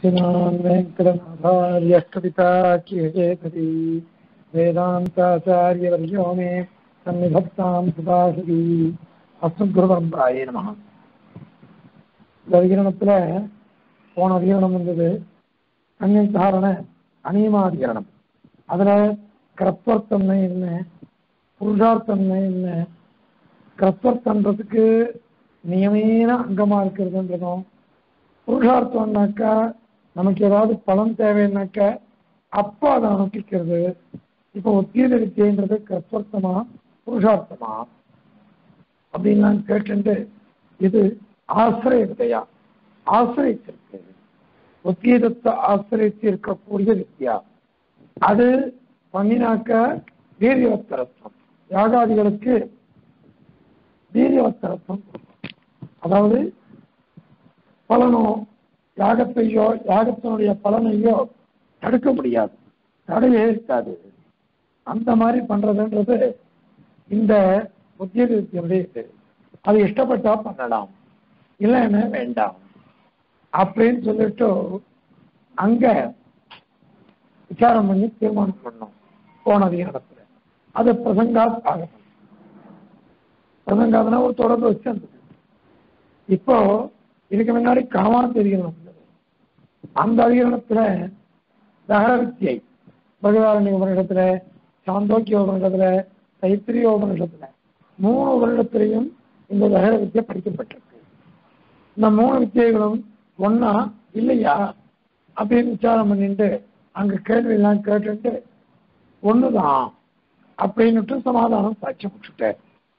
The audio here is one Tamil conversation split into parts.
श्रीमान् वेङ्कटनाथार्यः कविता केशेखरी वेदान्ताचार्यवर्यो मे सन्निधत्तां सुभाषिती அஸ்மத்குருபரம்பராயே நம இந்த அதிகரணத்துல போன அதிகரணம் வந்தது அந்நிய தாரண அநியமாதிகரணம் அதுல கிரத்வர்த்தன்மை என்ன புருஷார்த்தன்மை என்ன கிரத்வர்த்தன்றதுக்கு நியமேன அங்கமா இருக்கிறதுன்றதும் புருஷார்த்தம்னாக்கா நமக்கு ஏதாவது பலன் தேவைன்னாக்கா அப்போ அதை அனுப்பிக்கிறது இப்போ ஒத்தியத வித்தியன்றது கிரத்வர்த்தமா புருஷார்த்தமா அப்படின்னு நான் கேட்டு இது ஆசிரிய வித்தையா ஆசிரியத்திற்கு ஒத்தியதத்தை ஆசிரியத்து இருக்கக்கூடிய வித்யா அது பண்ணினாக்க வீரியவத்தரத்துவம் யாகாதிகளுக்கு வீரியவத்தரத்துவம் அதாவது பலனோ யாகத்தையோ யாகத்தினுடைய பலனையோ தடுக்க முடியாது தடையே இருக்காது அந்த மாதிரி பண்றதுன்றது இந்த உத்தியோகத்தினுடைய இது அது இஷ்டப்பட்டா பண்ணலாம் இல்லைன்னா வேண்டாம் அப்படின்னு சொல்லிட்டு அங்க விசாரம் பண்ணி தீர்மானம் பண்ணோம் போன அதிகாரத்துல அது பிரசங்காத் ஆகணும் பிரசங்காதுனா ஒரு தொடர்பு வச்சு இருந்தது இப்போ இதுக்கு முன்னாடி காமான் தெரிகிறது அந்த அதிகரணத்துல தகர வித்தியை பகவாரண்ய உபனிடத்துல சாந்தோக்கிய உபனிடத்துல தைத்திரிய உபனிடத்துல மூணு வருடத்திலையும் இந்த தகர வித்தியை படிக்கப்பட்டிருக்கு இந்த மூணு வித்தியைகளும் ஒன்னா இல்லையா அப்படின்னு விசாரம் பண்ணிட்டு அங்க கேள்வி எல்லாம் கேட்டுட்டு ஒண்ணுதான் அப்படின்னுட்டு சமாதானம் சாட்சி விட்டுட்டேன்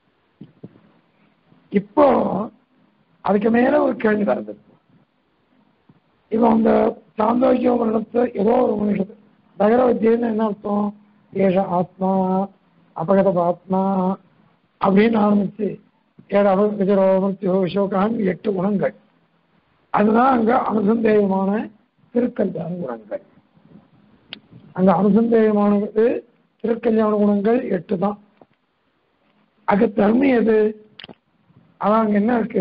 இப்போ அதுக்கு மேல ஒரு கேள்வி வருது இப்போ அந்த சாந்தோக்கிய உபனிடத்து ஏதோ ஒரு உபனிஷத்து தகர வித்தியன்னு என்ன அர்த்தம் ஏஷ ஆத்மா அபகத ஆத்மா அப்படின்னு ஆரம்பிச்சு ஏழு அவஜரோ மிருத்யோ சோகான் எட்டு குணங்கள் அதுதான் அங்க அனுசந்தேயமான திருக்கல்யாண குணங்கள் அங்க அனுசந்தேயமானது திருக்கல்யாண குணங்கள் எட்டு தான் அது தர்மி எது அதான் அங்க என்ன இருக்கு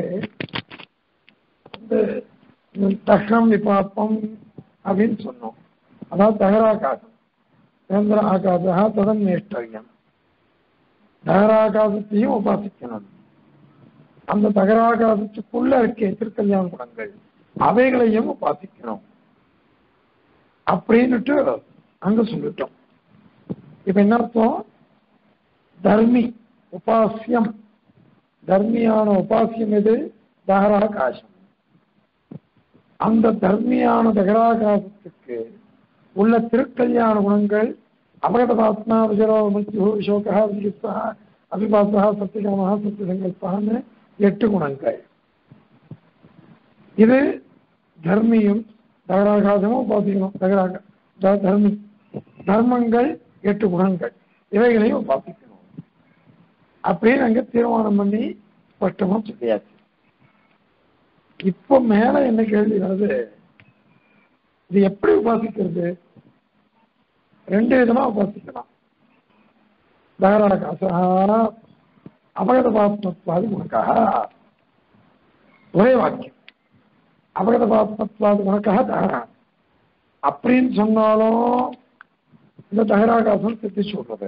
தக்ஷம் விபாப்பம் அப்படின்னு சொன்னோம் அதாவது தகராகாசம் சுதந்திர ஆகாசா ததன் நேஷ்டரியம் தகராகாசத்தையும் உபாசிக்கணும் அந்த தகராகாசத்துக்குள்ள இருக்க திருக்கல்யாண குணங்கள் அவைகளையும் உபாசிக்கணும் அப்படின்னுட்டு அங்க சொல்லிட்டோம் இப்ப என்ன அர்த்தம் தர்மி உபாசியம் தர்மியான உபாசியம் எது தகராகாசம் அந்த தர்மியான தகராகாசத்துக்கு உள்ள திருக்கல்யாண குணங்கள் அபகதாத்மா விஜரோ மிருத்யு சோகா விஜித்தா அபிபாசா சத்தியகாமா சத்தியசங்கல்பான்னு எட்டு குணங்கள் இது தர்மியும் தகராகாசமும் உபாசிக்கணும் தகராக தர்மி தர்மங்கள் எட்டு குணங்கள் இவைகளையும் உபாசிக்கணும் அப்படின்னு அங்க தீர்மானம் பண்ணி ஸ்பஷ்டமா சொல்லியாச்சு இப்போ மேல என்ன கேள்வி வருது இது எப்படி உபாசிக்கிறது ரெண்டு விதமா உபாசிக்கலாம் தகராகாசா அபகதபாத்மத்வாதி குணக்காக ஒரே வாக்கியம் அபகதபாத்மத்வாதி குணக்காக தகரா அப்படின்னு சொன்னாலும் இந்த தகராகாசம் சித்தி சொல்றது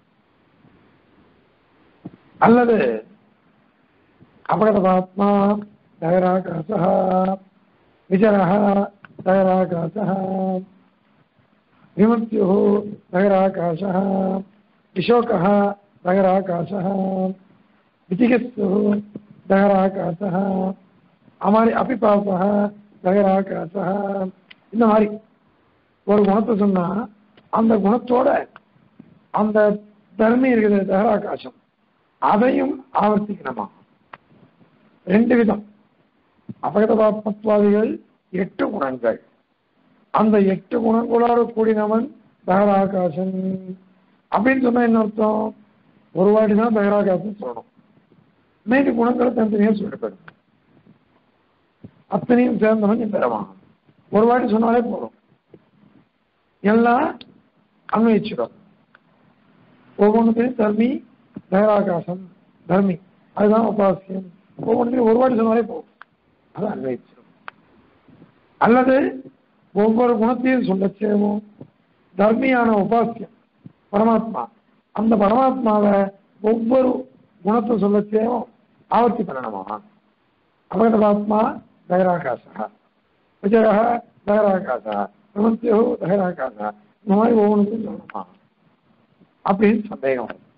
அல்லது அபகதபாத்மா தகராகாசா விஜரः दगराकाशः विमृत्युः दगराकाशः विशोकः दगराकाशः विचिकित्सुः दगराकाशः அமாரி அபிபாசா தகராகாசா இந்த மாதிரி ஒரு குணத்தை சொன்னா அந்த குணத்தோட அந்த தர்மி இருக்குது தகராகாசம் அதையும் ஆவர்த்திக்கணுமா ரெண்டு விதம் அபகதபாத்மத்வாதிகள் எட்டு குணங்கள் அந்த எட்டு குணங்களோடு கூடினவன் தகராகாசன் அப்படின்னு சொன்னா என்ன அர்த்தம் ஒரு வாட்டி தான் தகராகாசன் சொல்லணும் மீதி குணங்களை தனித்தனியா சொல்லிட்டு போயிடும் அத்தனையும் சேர்ந்தவன் பெறவான் ஒரு வாட்டி சொன்னாலே போதும் எல்லாம் அன்வயிச்சிடும் ஒவ்வொன்றுத்தையும் தர்மி தகராகாசம் தர்மி அதுதான் உபாசியம் ஒவ்வொன்றுத்தையும் ஒரு வாட்டி சொன்னாலே போதும் அது அன்வயிச்சிடும் அல்லது ஒவ்வொரு குணத்தையும் சொல்லச்சேவும் தர்மியான உபாசியம் பரமாத்மா அந்த பரமாத்மாவை ஒவ்வொரு குணத்தை சொல்லச்சேவும் ஆவர்த்தி பண்ணணுமா அபகதாத்மா தகராகாசா விஜய தகராகாசா பிரமத்தியோ தகராகாசா இந்த மாதிரி ஒவ்வொன்றுக்கும் சொல்லணுமா அப்படின்னு சந்தேகம் வரும்.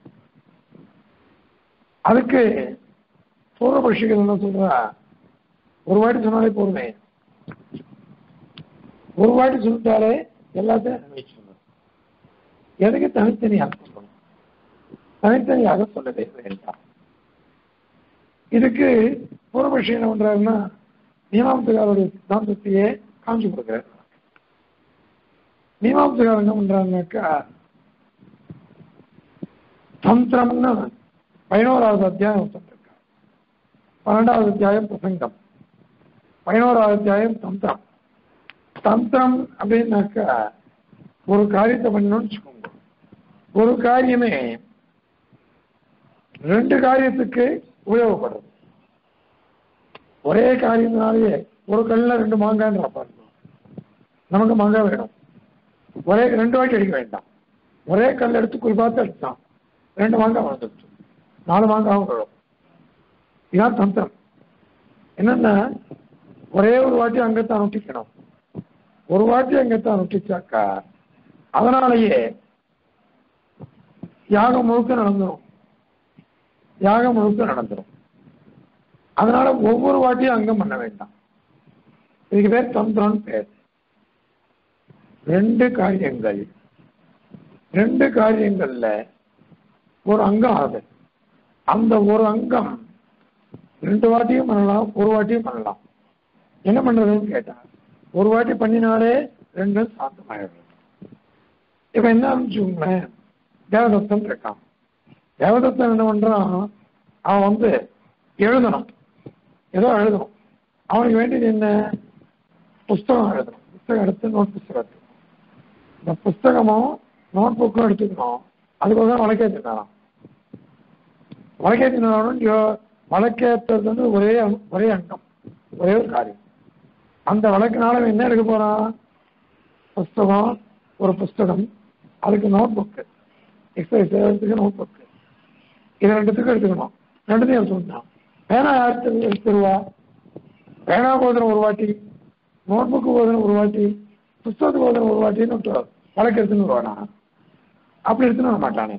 அதுக்கு பூர்வபட்சிகள் என்ன சொல்றா ஒரு வாட்டி சொன்னாலே போதுமே ஒரு வாட்டி சொல்லிட்டாலே எல்லாத்தையும் அனுபவிச்சிடணும் எதுக்கு தனித்தனியாக சொல்லணும் தனித்தனியாக சொல்லவே வேண்டாம் இதுக்கு பூர்வபட்சி என்ன பண்றாருன்னா மீமாம்சகாருடைய சித்தாந்தத்தையே காமிச்சு கொடுக்குறாரு மீமாம்சகார் என்ன பண்றாருனாக்கா தந்திரம்னு பதினோராவது அத்தியாயம் சொல்லிருக்கார் பன்னெண்டாவது அத்தியாயம் பிரசங்கம் பதினோராவது அத்தியாயம் தந்திரம் தந்திரம் அப்படின்னாக்கா ஒரு காரியத்தை பண்ணணும்னு வச்சுக்கோங்க ஒரு காரியமே ரெண்டு காரியத்துக்கு உபயோகப்படுறது ஒரே காரியத்தினாலேயே ஒரு கல்ல ரெண்டு மாங்காய்ன்ற பாருங்க நமக்கு மாங்காய் வேணும் ஒரே ரெண்டு வாட்டி அடிக்க வேண்டாம் ஒரே கல் எடுத்து குறிப்பாத்து அடிச்சான் ரெண்டு மாங்காய் வளர்ந்துருச்சு நாலு மாங்காவும் விழும் இதான் தந்திரம் என்னன்னா ஒரே ஒரு வாட்டி அங்கத்தான் நொட்டிக்கணும் ஒரு வாட்டி அங்கத்தான் நொட்டிச்சாக்கா அதனாலேயே யாகம் முழுக்க நடந்துரும் யாகம் முழுக்க நடந்துரும் அதனால ஒவ்வொரு வாட்டியும் அங்கம் பண்ண வேண்டாம் இதுக்கு பேர் தந்திரம்னு பேர் ரெண்டு காரியங்கள் ரெண்டு காரியங்கள்ல ஒரு அங்கம் ஆகுது அந்த ஒரு அங்கம் ரெண்டு வாட்டியும் பண்ணலாம் ஒரு வாட்டியும் பண்ணலாம் என்ன பண்றதுன்னு கேட்டா ஒரு வாட்டி பண்ணினாலே ரெண்டும் சாந்தமாயிடும் இப்ப என்ன ஆரம்பிச்சுங்களேன் தேவதத்தன் இருக்கான் தேவதத்தன் என்ன பண்றான் அவன் வந்து எழுதணும் ஏதோ எழுதணும் அவனுக்கு வேண்டியது என்ன புஸ்தகம் எழுதணும் புஸ்தகம் எடுத்து நோட் புஸ்தகம் எடுத்து இந்த புஸ்தகமும் நோட் புக்கும் எடுத்துக்கணும் அதுக்கோசரம் வழக்கேற்றினாராம் வழக்கேற்றினாலும் வழக்கேற்றது வந்து ஒரே அங்க- ஒரே அங்கம் ஒரே ஒரு காரியம் அந்த வழக்கினால அவன் என்ன எடுக்க போறான் புஸ்தகம் ஒரு புஸ்தகம் அதுக்கு நோட் புக்கு எக்ஸசைஸ் செய்யறதுக்கு நோட் புக்கு இது ரெண்டுத்துக்கும் எடுத்துக்கணும் ரெண்டுத்தையும் எடுத்துக்கணும் பேனா யாருக்கு எடுத்துருவா பேனா போதும் ஒரு வாட்டி நோட் புக்கு போதும் ஒரு வாட்டி புஸ்தகத்துக்கு போதும் ஒரு வாட்டின்னு விட்டு வழக்கு எடுத்துன்னு வருவானா அப்படி எடுத்துன்னு வர மாட்டானே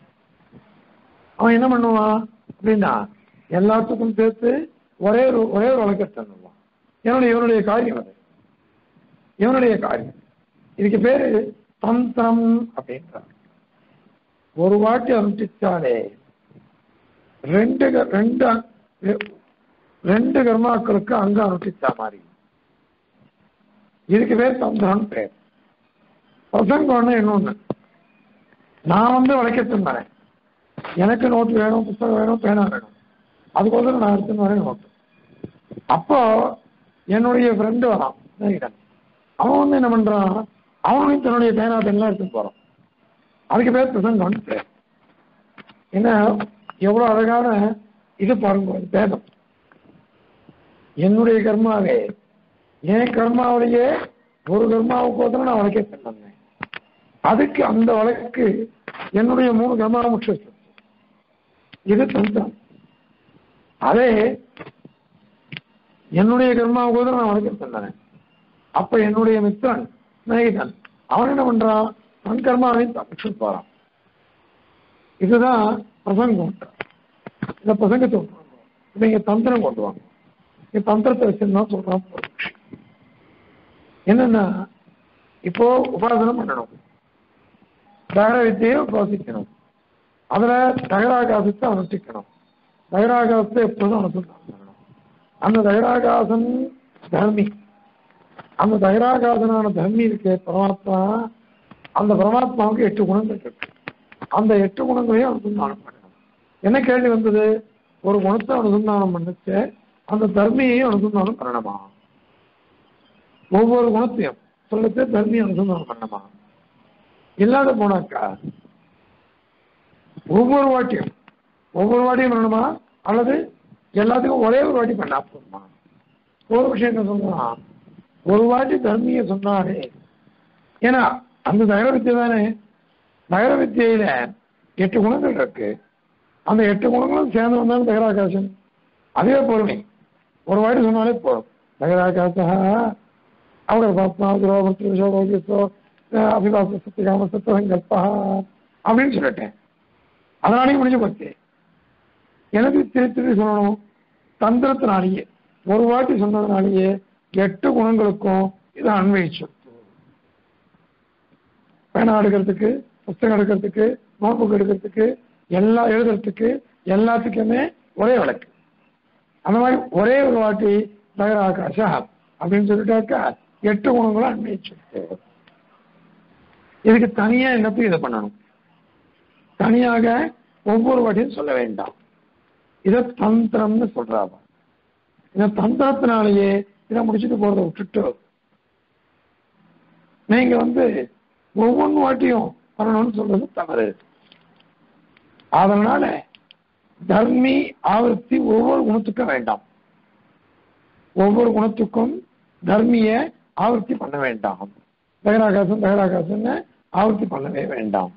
அவன் என்ன பண்ணுவான் அப்படின்னா எல்லாத்துக்கும் சேர்த்து ஒரே ஒரு ஒரே ஒரு வழக்கு எடுத்துன்னு வருவான் இவனுடைய இவனுடைய காரியம் அது இவனுடைய காரியம் இதுக்கு பேரு தந்திரம் அப்படின்றார் ஒரு வாட்டி அனுஷ்டிச்சாலே ரெண்டு க- ரெண்டு அ- ரெ- ரெண்டு கர்மாக்களுக்கு அங்க அனுஷ்டிச்சா மாதிரி இதுக்கு பேர் தந்திரம் பேர் பிரசங்கம்னு இன்னொன்னு நான் வந்து வளைக்கத்துன்னு வரேன் எனக்கு நோட்டு வேணும் புத்தகம் வேணும் பேனா வேணும் அதுக்கோசரம் நான் எடுத்துன்னு வரேன் நோட்டு அப்போ என்னுடைய ஃப்ரெண்டு வரான் சிநேகிதன் அவன் வந்து என்ன பண்றான் அவனும் தன்னுடைய பேனா பெண்ணெலாம் எடுத்துன்னு போறான் அதுக்கு பேர் பிரசங்கம்னு பேர் என்ன எவ்வளவு அழகான இது பாருங்க ஒரு பேதம் என்னுடைய கர்மாவே என் கர்மாவிலேயே ஒரு கர்மாவுக்கு நான் வழக்கே பண்ணேன் அதுக்கு அந்த வழக்கு என்னுடைய மூணு கர்மாவை முக்கியம் இது தந்திரம் அதே என்னுடைய கர்மாவுக்கு நான் வழக்கே பண்ணேன் அப்ப என்னுடைய மித்திரன் சிநேகிதன் அவன் என்ன பண்றான் தன் கர்மாவையும் தப்பிச்சு போறான் இதுதான் பிரசங்கம் இந்த பிரசங்கத்தை கொண்டு வாங்க. இப்ப இங்க தந்திரம் கொண்டு வாங்க இங்க தந்திரத்தை வச்சுருந்தா சொல்றான் பூர்வபக்ஷி. என்னன்னா இப்போ உபாசனம் பண்ணணும் தகர வித்தியை உபாசிக்கணும் அதுல தகராகாசத்தை அனுஷ்டிக்கணும் தகராகாசத்தை எப்போதும் அனுசந்தானம் பண்ணணும் அந்த தகராகாசம் தர்மி அந்த தகராகாசனான தர்மி இருக்கே பரமாத்மா அந்த பரமாத்மாவுக்கு எட்டு குணங்கள் இருக்கு அந்த எட்டு குணங்களையும் அனுசந்தானம் பண்ணணும் என்ன கேள்வி வந்தது ஒரு குணத்தை அனுசந்தானம் பண்ணுச்சு அந்த தர்மியையும் அனுசந்தானம் பண்ணணுமா ஒவ்வொரு குணத்தையும் சொல்லத்தை தர்மியை அனுசந்தானம் பண்ணணுமா இல்லாத போனாக்கா ஒவ்வொரு வாட்டியும் ஒவ்வொரு வாட்டியும் பண்ணணுமா அல்லது எல்லாத்துக்கும் ஒரே ஒரு வாட்டி பண்ணா போதுமா ஒரு விஷயம் என்ன சொல்றான் ஒரு வாட்டி தர்மிய சொன்னாரே ஏன்னா அந்த நகர வித்தியை தானே நகர வித்தியில எட்டு குணங்கள் இருக்கு அந்த எட்டு குணங்களும் சேர்ந்து வந்தாலும் நகராகாசம் அதுவே பொறுமை ஒரு வாட்டி சொன்னாலே போதும் நகராகாசா அவங்க பாத்மா துரோபத்திர விஷோரோகியத்தோ அபிவாச சத்தியகாம சத்தியங்கல்பா அப்படின்னு சொல்லிட்டேன் அதனாலேயும் முடிஞ்சு போச்சு எனக்கு திரு திரு சொல்லணும் தந்திரத்தினாலேயே ஒரு வாட்டி சொன்னதுனாலேயே எட்டு குணங்களுக்கும் இதை அன்வயிச்சு பேனா எடுக்கிறதுக்கு புஸ்தகம் எடுக்கிறதுக்கு நோட்புக் எடுக்கிறதுக்கு எல்லாம் எழுதுறதுக்கு எல்லாத்துக்குமே ஒரே விளக்கு அந்த மாதிரி ஒரே ஒரு வாட்டி நகர ஆகாஷா அப்படின்னு சொல்லிட்டாக்கா எட்டு குணங்களும் அன்வயிச்சு இதுக்கு தனியா என்னத்துக்கு இதை பண்ணணும் தனியாக ஒவ்வொரு வாட்டியும் சொல்ல வேண்டாம் இதை தந்திரம்னு சொல்றாங்க இந்த தந்திரத்தினாலேயே இதை முடிச்சுட்டு போறதை விட்டுட்டு நீங்க வந்து ஒவ்வொன்று வாட்டியும் பண்ணணும்னு சொல்றது தவறு அதனால தர்மி ஆவர்த்தி ஒவ்வொரு குணத்துக்கும் வேண்டாம் ஒவ்வொரு குணத்துக்கும் தர்மிய ஆவர்த்தி பண்ண வேண்டாம் தகராகாசம் தகராகாசம்னு ஆவர்த்தி பண்ணவே வேண்டாம்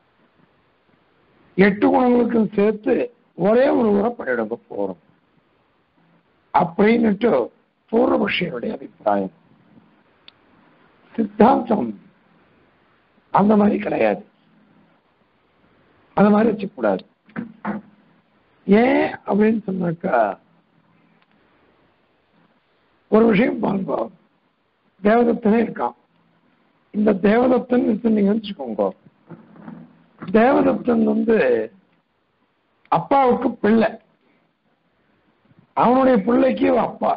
எட்டு குணங்களுக்கும் சேர்த்து ஒரே ஒரு உரை பண்ணிடுங்க போறோம் அப்படின்னுட்டு பூர்வபக்ஷியனுடைய அபிப்பிராயம் சித்தாந்தம் அந்த மாதிரி கிடையாது அந்த மாதிரி வச்சுக்கூடாது ஏன் அப்படின்னு சொன்னாக்கா ஒரு விஷயம் பாருங்க தேவதத்தனே இருக்கான் இந்த தேவதத்தன் நீங்க வச்சுக்கோங்க தேவதத்தன் வந்து அப்பாவுக்கு பிள்ளை அவனுடைய பிள்ளைக்கு அப்பா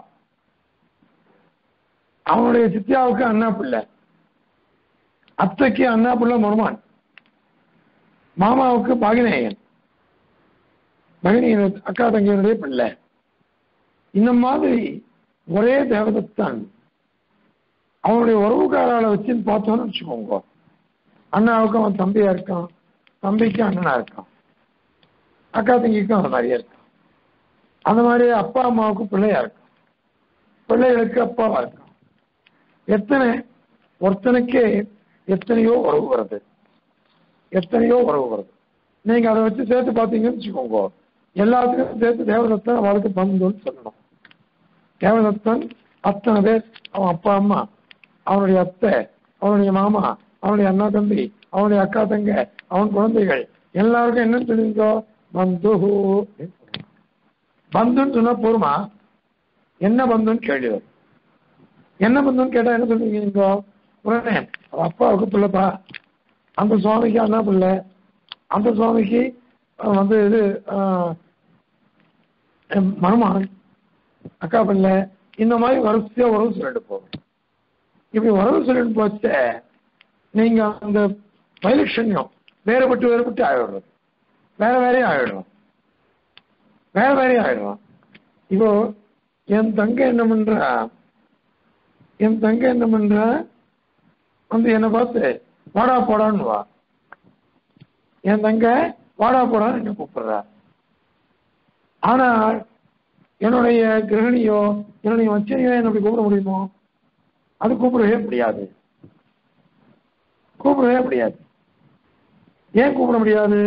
அவனுடைய சித்தியாவுக்கு அண்ணா பிள்ளை அத்தைக்கு அண்ணா பிள்ளை மருமான் மாமாவுக்கு பகினேயன் பகினியன் அக்கா தங்கையனுடைய பிள்ளை இந்த மாதிரி ஒரே தேவதத்தான் அவனுடைய உறவுக்காரால வச்சுன்னு பார்த்தோன்னு வச்சுக்கோங்க அண்ணாவுக்கு அவன் தம்பியா இருக்கான் தம்பிக்கு அண்ணனா இருக்கான் அக்கா தங்கிக்கும் அந்த மாதிரியே இருக்கான் அந்த மாதிரி அப்பா அம்மாவுக்கு பிள்ளையா இருக்கான் பிள்ளைகளுக்கு அப்பாவா இருக்கான் எத்தனை ஒருத்தனுக்கே எத்தனையோ உறவு வருது எத்தனையோ உறவு வருது நீங்க அதை வச்சு சேர்த்து பார்த்தீங்கன்னு வச்சுக்கோங்க எல்லாத்துக்கும் சேர்த்து தேவதத்தன் அவளுக்கு பந்துன்னு சொல்லணும் தேவதத்தன் அத்தனை பேர் அவன் அப்பா அம்மா அவனுடைய அத்தை அவனுடைய மாமா அவனுடைய அண்ணா தம்பி அவனுடைய அக்கா தங்க அவன் குழந்தைகள் எல்லாருக்கும் என்ன தெரியுங்கோ பந்து பந்துன்னு சொன்னா போருமா என்ன பந்துன்னு கேள்வி வரும். என்ன பந்துன்னு கேட்டா என்ன சொல்லுவீங்க நீங்க உடனே அவ அப்பாவுக்கு பிள்ளைப்பா அந்த சுவாமிக்கு அண்ணா பிள்ளை அந்த சுவாமிக்கு அஹ், வந்து இது அஹ், எம் மருமகன் அக்கா பிள்ளை இந்த மாதிரி வரிசையா உறவு சொல்லிட்டு போகும் இப்படி உறவு சொல்லிட்டு போச்ச நீங்க அந்த வைலட்சண்யம் வேறுபட்டு வேறுபட்டு ஆயிடுறது வேற வேறே ஆயிடும் வேற வேறே ஆயிடும் இப்போ என் தங்க என்ன பண்றா என் தங்க என்ன பண்றா வந்து என்னை பார்த்து வாடா போடான்னு வா என் தங்க வாடா போடான்னு என்ன கூப்பிடுறா ஆனா என்னுடைய கிரகணியோ என்னுடைய வச்சனையோ என்ன அப்படி கூப்பிட முடியுமோ அது கூப்பிடவே முடியாது கூப்பிடவே முடியாது ஏன் கூப்பிட முடியாது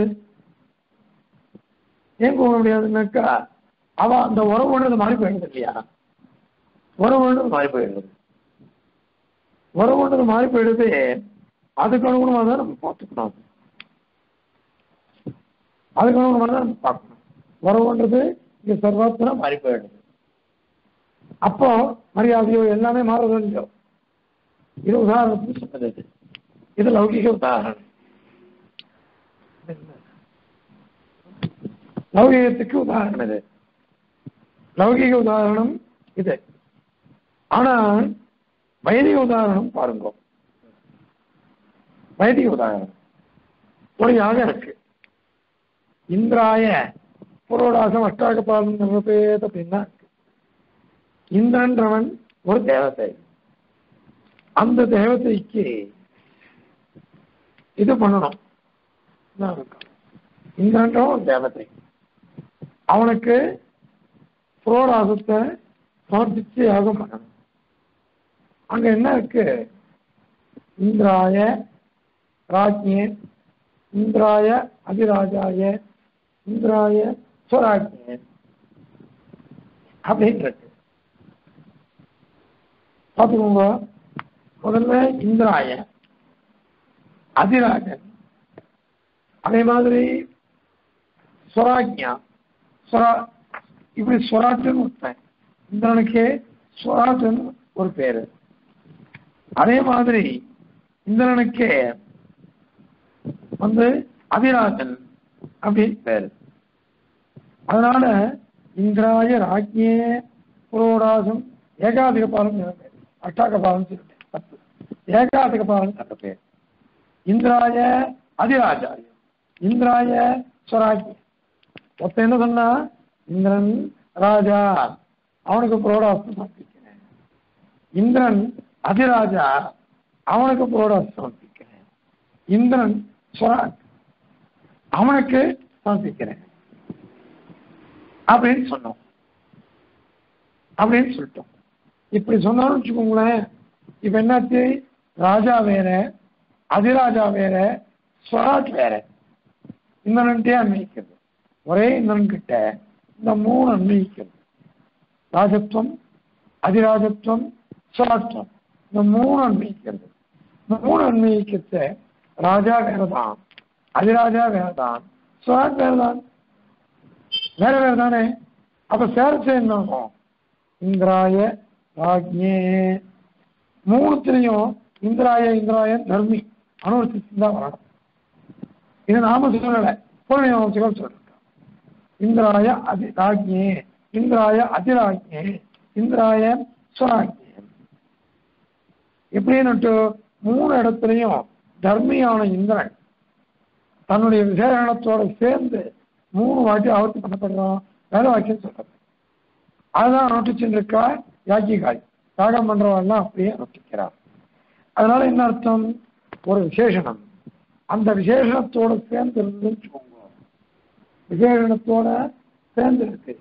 ஏன் கூப்பிட முடியாதுன்னாக்கா அவ அந்த உறவுன்றது மாறி போயிடுது இல்லையா உறவுன்றது மாறி போயிடுது உறவுன்றது மாறி போயிடுது அதுக்கு அனுகுணமாக தான் நம்ம பார்த்துக்கணும் அதுக்கு அனுகுணமாக தான் நம்ம பார்க்கணும் உறவுன்றது இங்க சர்வாத்மனா மாறி போயிடுது அப்போ மரியாதையோ எல்லாமே மாறுறது இல்லையோ இது உதாரணத்துக்கு சொன்னது இது. இது லௌகிக உதாரணம் லௌகிகத்துக்கு உதாரணம் இது லௌகிக உதாரணம் இது ஆனால் வைதிக உதாரணம் பாருங்க வைதிக உதாரணம் ஒரு யாகம் இருக்கு இந்திராய புரோடாசம் அஷ்டாகபாலம் நிரபேத அப்படின்னா இருக்கு. இந்திரன்றவன் ஒரு தேவதை அந்த தேவதைக்கு இது பண்ணணும் என்ன இருக்கு? இந்திரன்றவன் ஒரு தேவதை அவனுக்கு புரோடாசத்தை சமர்ப்பிச்சு யாகம் பண்ணணும் அங்க என்ன இருக்கு இந்திராய ராஜ்யே இந்திராய அதிராஜாய இந்திராய ஸ்வராஜ்யே அப்படின்னு இருக்கு பார்த்துக்கோங்க முதல்ல இந்திராய அதிராஜன் அதே மாதிரி ஸ்வராஜ்யா ஸ்வரா இப்படி ஸ்வராஜன் ஒருத்தன் இந்திரனுக்கே ஸ்வராஜன் ஒரு பேரு அதே மாதிரி இந்திரனுக்கே வந்து அதிராஜன் அப்படின்னு பேரு அதனால இந்திராய ராஜ்யே புரோடாசம் ஏகாதிக பாலம் பேர் அஷ்டாக பாலம் சொல்லிட்டேன் தப்பு ஏகாதிக பாலம் தக்க பேர் இந்திராய அதிராஜாரியம் இந்திராய ஸ்வராஜ்யம் ஒருத்தன் என்ன சொன்னா இந்திரன் ராஜா அவனுக்கு புரோடாசம் சமர்ப்பிக்கிறேன் இந்திரன் அதிராஜா அவனுக்கு புரோடாசம் சமர்ப்பிக்கிறேன் இந்திரன் ஸ்வராஜ் அவனுக்கு சமர்ப்பிக்கிறேன் அப்படின்னு சொன்னோம் அப்படின்னு சொல்லிட்டோம் இப்படி சொன்னோம்னு வச்சுக்கோங்களேன் இப்ப என்னாச்சு ராஜா வேற அதிராஜா வேற ஸ்வராஜ் வேற இந்திரன்ட்டே அன்வயிக்கிறது ஒரே இந்திரன் கிட்ட இந்த மூணு அன்வயிக்கிறது ராஜத்துவம் அதிராஜத்துவம் ஸ்வராஜ்வம் இந்த மூணு அன்வயிக்கிறது இந்த மூணு அன்வயிக்கத்தை ராஜா வேறதான் அதிராஜா வேறதான் ஸ்வராஜ் வேறதான் வேற வேற தானே அப்ப சேர்த்து என்ன ஆகும் இந்திராய ராஜ்யே மூணுத்திலையும் இந்திராய இந்திராயன் தர்மி அனுவர்த்திச்சு தான் வரணும் இது நாம சொல்லல பொருள் வம்சகம் சொல்றோம் இந்திராய அதி ராஜ்யே இந்திராய அதிராஜ்யே இந்திராய ஸ்வராஜ்யே எப்படின்னுட்டு மூணு இடத்துலையும் தர்மியான இந்திரன் தன்னுடைய விசேஷணத்தோட சேர்ந்து மூணு வாட்டி ஆவர்த்தி பண்ணப்படுறோம் வேலை வாக்கியம் சொல்றது அதுதான் நோட்டிச்சுட்டு இருக்கா யாக்கிகாய் யாகம் பண்றவெல்லாம் அப்படியே நோட்டிக்கிறார் அதனால என்ன அர்த்தம் ஒரு விசேஷணம் அந்த விசேஷணத்தோட சேர்ந்து இருந்துன்னு வச்சுக்கோங்க விசேஷணத்தோட சேர்ந்து இருக்கு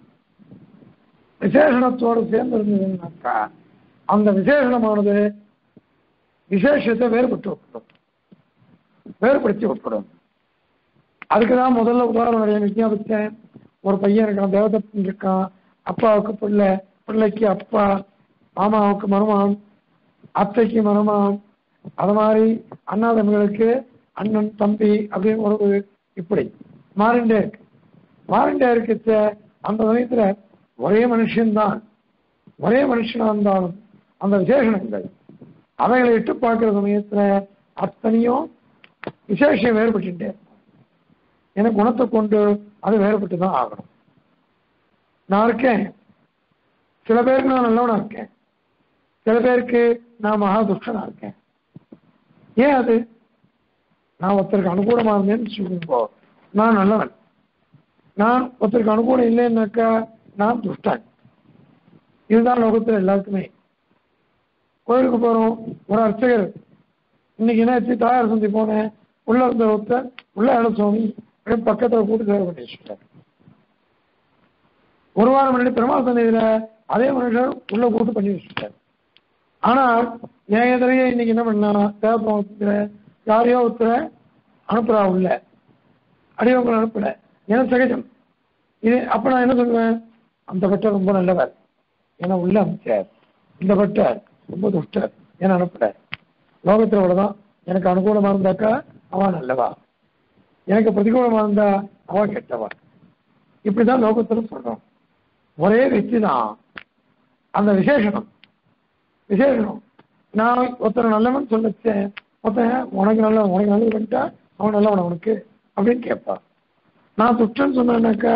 விசேஷணத்தோட சேர்ந்து இருந்ததுன்னாக்கா அந்த விசேஷணமானது விசேஷத்தை வேறுபட்டு விட்டுடும் வேறுபடுத்தி விட்டுடும் அதுக்கு தான் முதல்ல உதாரணம் நிறைய விஞ்ஞாபித்தேன் ஒரு பையன் இருக்கான் தேவதத்தன் இருக்கான் அப்பாவுக்கு பிள்ளை பிள்ளைக்கு அப்பா மாமாவுக்கு மருமான் அத்தைக்கு மருமான் அது மாதிரி அண்ணா தம்பிகளுக்கு அண்ணன் தம்பி அப்படின்னு ஒரு இப்படி மாறிண்டே இருக்கு மாறிண்டே இருக்குச்ச அந்த சமயத்துல ஒரே மனுஷன்தான் ஒரே மனுஷனா இருந்தாலும் அந்த விசேஷணங்கள் அவைகளை இட்டு பார்க்கிற சமயத்துல அத்தனையும் விசேஷம் வேறுபட்டுட்டே இருக்கும் எனக்கு குணத்தை கொண்டு அது வேறுபட்டு தான் ஆகணும் நான் இருக்கேன் சில பேருக்கு நான் நல்லவனா இருக்கேன் சில பேருக்கு நான் மகா துஷ்டனா இருக்கேன் ஏன் அது நான் ஒருத்தருக்கு அனுகூலமா இருந்தேன்னு சொல்லுங்கோ நான் நல்லவன் நான் ஒருத்தருக்கு அனுகூலம் இல்லைன்னாக்கா நான் துஷ்டன் இதுதான் லோகத்தில் எல்லாருக்குமே கோயிலுக்கு போறோம் ஒரு அர்ச்சகர் இன்னைக்கு என்னாச்சு தாயார் சந்தி போனேன் உள்ள இருந்த ஒருத்தர் உள்ள இடம் சுவாமி அப்படியே பக்கத்துல கூட்டு சேவை பண்ணி வச்சுட்டார் ஒரு வாரம் முன்னாடி பெருமாள் சந்தையில அதே மனுஷர் உள்ள கூட்டு பண்ணி வச்சுட்டார் ஆனா என் எதிரையே இன்னைக்கு என்ன பண்ணா தேவப்பிரமத்துல யாரையோ ஒருத்தரை அனுப்புறா உள்ள அடியவங்களை அனுப்பல ஏன்னா சகஜம் இது அப்ப நான் என்ன சொல்லுவேன் அந்த பட்டர் ரொம்ப நல்லவர் ஏன்னா உள்ள அமைச்சார் இந்த பட்டர் ரொம்ப துஷ்டர் ஏன்னா அனுப்பல லோகத்தில் அவ்வளவுதான் எனக்கு அனுகூலமா இருந்தாக்கா அவன் நல்லவா எனக்கு பிரதிகூலமா இருந்தா அவன் கெட்டவா இப்படிதான் லோகத்துல சொல்றோம் ஒரே వ్యక్తి தான் அந்த விசேஷனம் விசேஷனம் நான் ஒருத்தர் நல்லவன் சொல்லச்சேன் ஒருத்தன் உனக்கு நல்ல உனக்கு நல்லது பண்ணிட்டா அவன் நல்லவன் அவனுக்கு அப்படின்னு கேட்பா நான் துஷ்டன் சொன்னேன்னாக்கா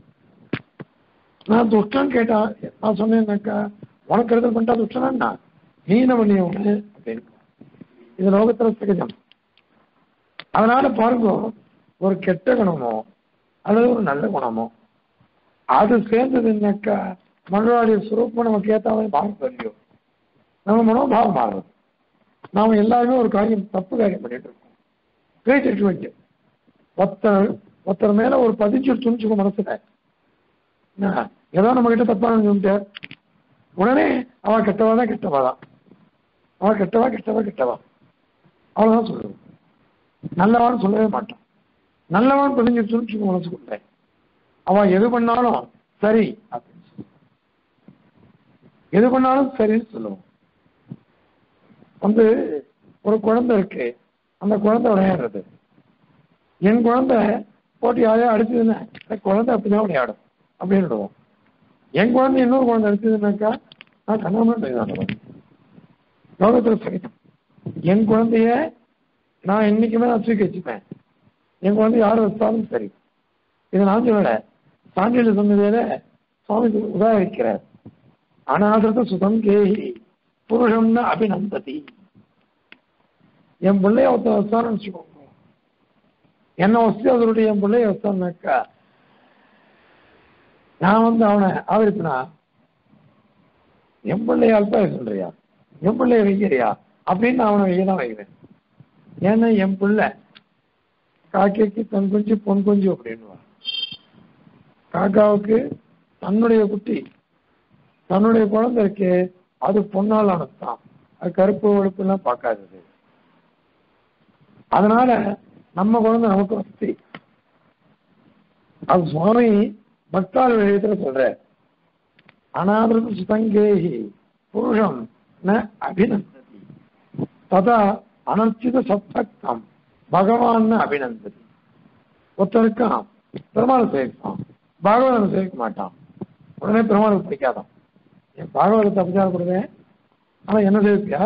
நான் துஷ்டன் கேட்டா நான் சொன்னேன்னாக்கா உனக்கு எடுத்து பண்ணிட்டா துஷ்டனா நீ என்ன பண்ணியவனு அப்படின்னு இது லோகத்துல சகஜம் அதனால பாருங்க ஒரு கெட்ட குணமோ அல்லது ஒரு நல்ல குணமோ அது சேர்ந்ததுன்னாக்கா மனோடைய சுரூப்பம் நமக்கு ஏற்ற மாதிரி மாறும் தெரியும் நம்ம மனோபாவம் மாறும் நாம எல்லாருமே ஒரு காரியம் தப்பு காரியம் பண்ணிட்டு இருக்கோம் கிரேட் ஜட்மெண்ட் ஒருத்தர் ஒருத்தர் மேல ஒரு பதிச்சு துணிச்சுக்கோ மனசுல என்ன, ஏதோ நம்ம கிட்ட தப்பா சொல்லிட்டார் உடனே அவன் கெட்டவா தான் கெட்டவா தான் அவன் கெட்டவா கெட்டவா கெட்டவா அவ்வளவுதான் சொல்லுவோம் நல்லவான்னு சொல்லவே மாட்டான் நல்லவன் பதிஞ்சிருச்சுன்னு வச்சுக்கோ மனசுக்குள்ள அவன் எது பண்ணாலும் சரி அப்படின்னு சொல்லுவான் எது பண்ணாலும் சரின்னு சொல்லுவோம் வந்து ஒரு குழந்தை இருக்கு அந்த குழந்தை விளையாடுறது என் குழந்தை போட்டு யாரையா அடிச்சதுன்னா அந்த குழந்தை அப்படிதான் விளையாடும் அப்படின்னு விடுவோம் என் குழந்தை இன்னொரு குழந்தை அடிச்சதுன்னாக்கா நான் கண்ணாமன் லோகத்தில் சகிதம் என் குழந்தைய நான் என்னைக்குமே நான் தூக்கி வச்சுப்பேன் என் குழந்தை யார் வச்சாலும் சரி இது நான் சொல்லல சான்றிதழ் சொன்னதில சுவாமி உதாரிக்கிறார் அனாதிரத சுதம் கேஹி புருஷம்னு அபிநந்ததி என் பிள்ளைய ஒருத்தன் வச்சான்னு வச்சுக்கோங்க என்ன வசதி அதனுடைய என் பிள்ளைய வச்சான்னாக்கா நான் வந்து அவனை ஆதரிப்பினா என் பிள்ளைய அல்பாய சொல்றியா என் பிள்ளைய வைக்கிறியா அப்படின்னு நான் அவனை வைக்க தான் வைக்கிறேன் ஏன்னா என் பிள்ளை காக்கைக்கு தன் குஞ்சு பொன் குஞ்சு அப்படின்னுவான் காக்காவுக்கு தன்னுடைய குட்டி தன்னுடைய குழந்தை இருக்கு அது பொன்னால் ஆனதுதான் அது கருப்பு வெளுப்பு எல்லாம் பார்க்காதது அதனால நம்ம குழந்தை நமக்கு வசதி அது சுவாமி பக்தால் விஷயத்துல சொல்ற அனாதிருத சுதங்கேகி புருஷம் ந அபிநந்ததி ததா அனர்ச்சித சத்தக்தம் பகவான் அபிநந்ததி ஒருத்தருக்கான் பெருமாள் சேவிப்பான் பாகவதனை சேவிக்க மாட்டான் உடனே பெருமாளுக்கு பிடிக்காதான் என் பாகவதத்தை அபிச்சாரப்படுவேன் ஆனா என்ன சேவிப்பியா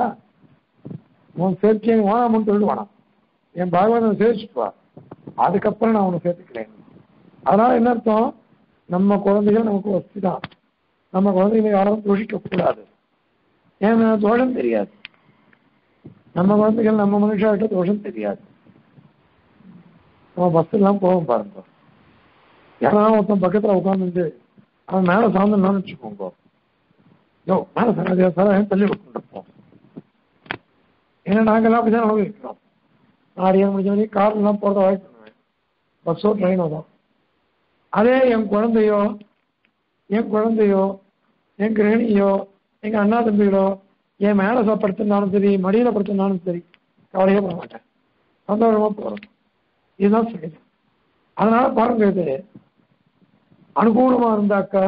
உன் சேர்க்கையை வாழாமன்னு சொல்லிட்டு வேணாம் என் பாகவதனை சேவிச்சுட்டு வா அதுக்கப்புறம் நான் உன்னை சேர்த்துக்கிறேன் அதனால என்ன அர்த்தம் நம்ம குழந்தைகள் நமக்கு வசதி தான் நம்ம குழந்தைகளை யாரும் தூஷிக்க கூடாது ஏன்னா தோஷம் தெரியாது நம்ம குழந்தைகள் நம்ம மனுஷாகிட்ட தோஷம் தெரியாது நம்ம பஸ் எல்லாம் போவோம் பாருங்க யாராவது ஒருத்தன் பக்கத்துல உட்காந்துட்டு அவன் மேல சார்ந்துன்னு வச்சுக்கோங்க யோ மேல சாராதியா சாரா தள்ளி விட்டுருப்போம் ஏன்னா நாங்கெல்லாம் அப்படிதான் அனுபவிக்கிறோம் நான் அடியான் முடிஞ்ச வரைக்கும் கார்லாம் போகிறத அவாய்ட் பண்ணுவேன் பஸ்ஸோ ட்ரெயினோ தான் அதே என் குழந்தையோ என் குழந்தையோ என் கிரகணியோ எங்க அண்ணா தம்பிகளோ என் மேலே படுத்திருந்தாலும் சரி மடியில படுத்திருந்தாலும் சரி கவலையே பண்ண மாட்டேன் சந்தோஷமா போறோம் இதுதான் சகஜம் அதனால பாருங்க இது அனுகூலமா இருந்தாக்கா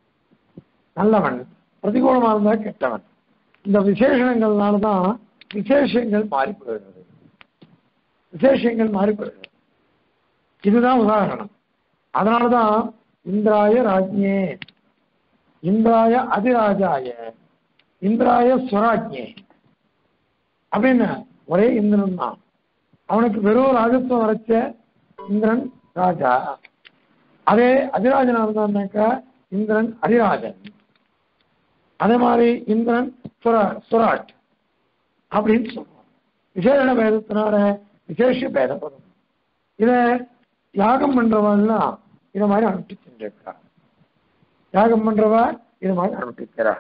நல்லவன் பிரதிகூலமா இருந்தா கெட்டவன் இந்த விசேஷங்கள்னால தான் விசேஷங்கள் மாறி போயிடுறது விசேஷங்கள் மாறி போயிடுறது இதுதான் உதாரணம் அதனாலதான் இந்திராய ராஜ்யே இந்திராய அதிராஜாய இந்திராய ஸ்வராஜ்யே அப்படின்னு ஒரே இந்திரன் தான் அவனுக்கு வெறும் ராஜத்துவம் வரைச்ச இந்திரன் ராஜா அதே அதிராஜனா இருந்தான்னாக்கா இந்திரன் அதிராஜன் அதே மாதிரி இந்திரன் சுரா சுராட் அப்படின்னு சொல்லுவோம் விசேஷ பேதத்தினால விசேஷ பேதப்படும் இத யாகம் பண்றவன்லாம் இத மாதிரி அனுப்பிச்சுருக்கிறார் யாகம் பண்றவா இது மாதிரி அனுப்பிக்கிறார்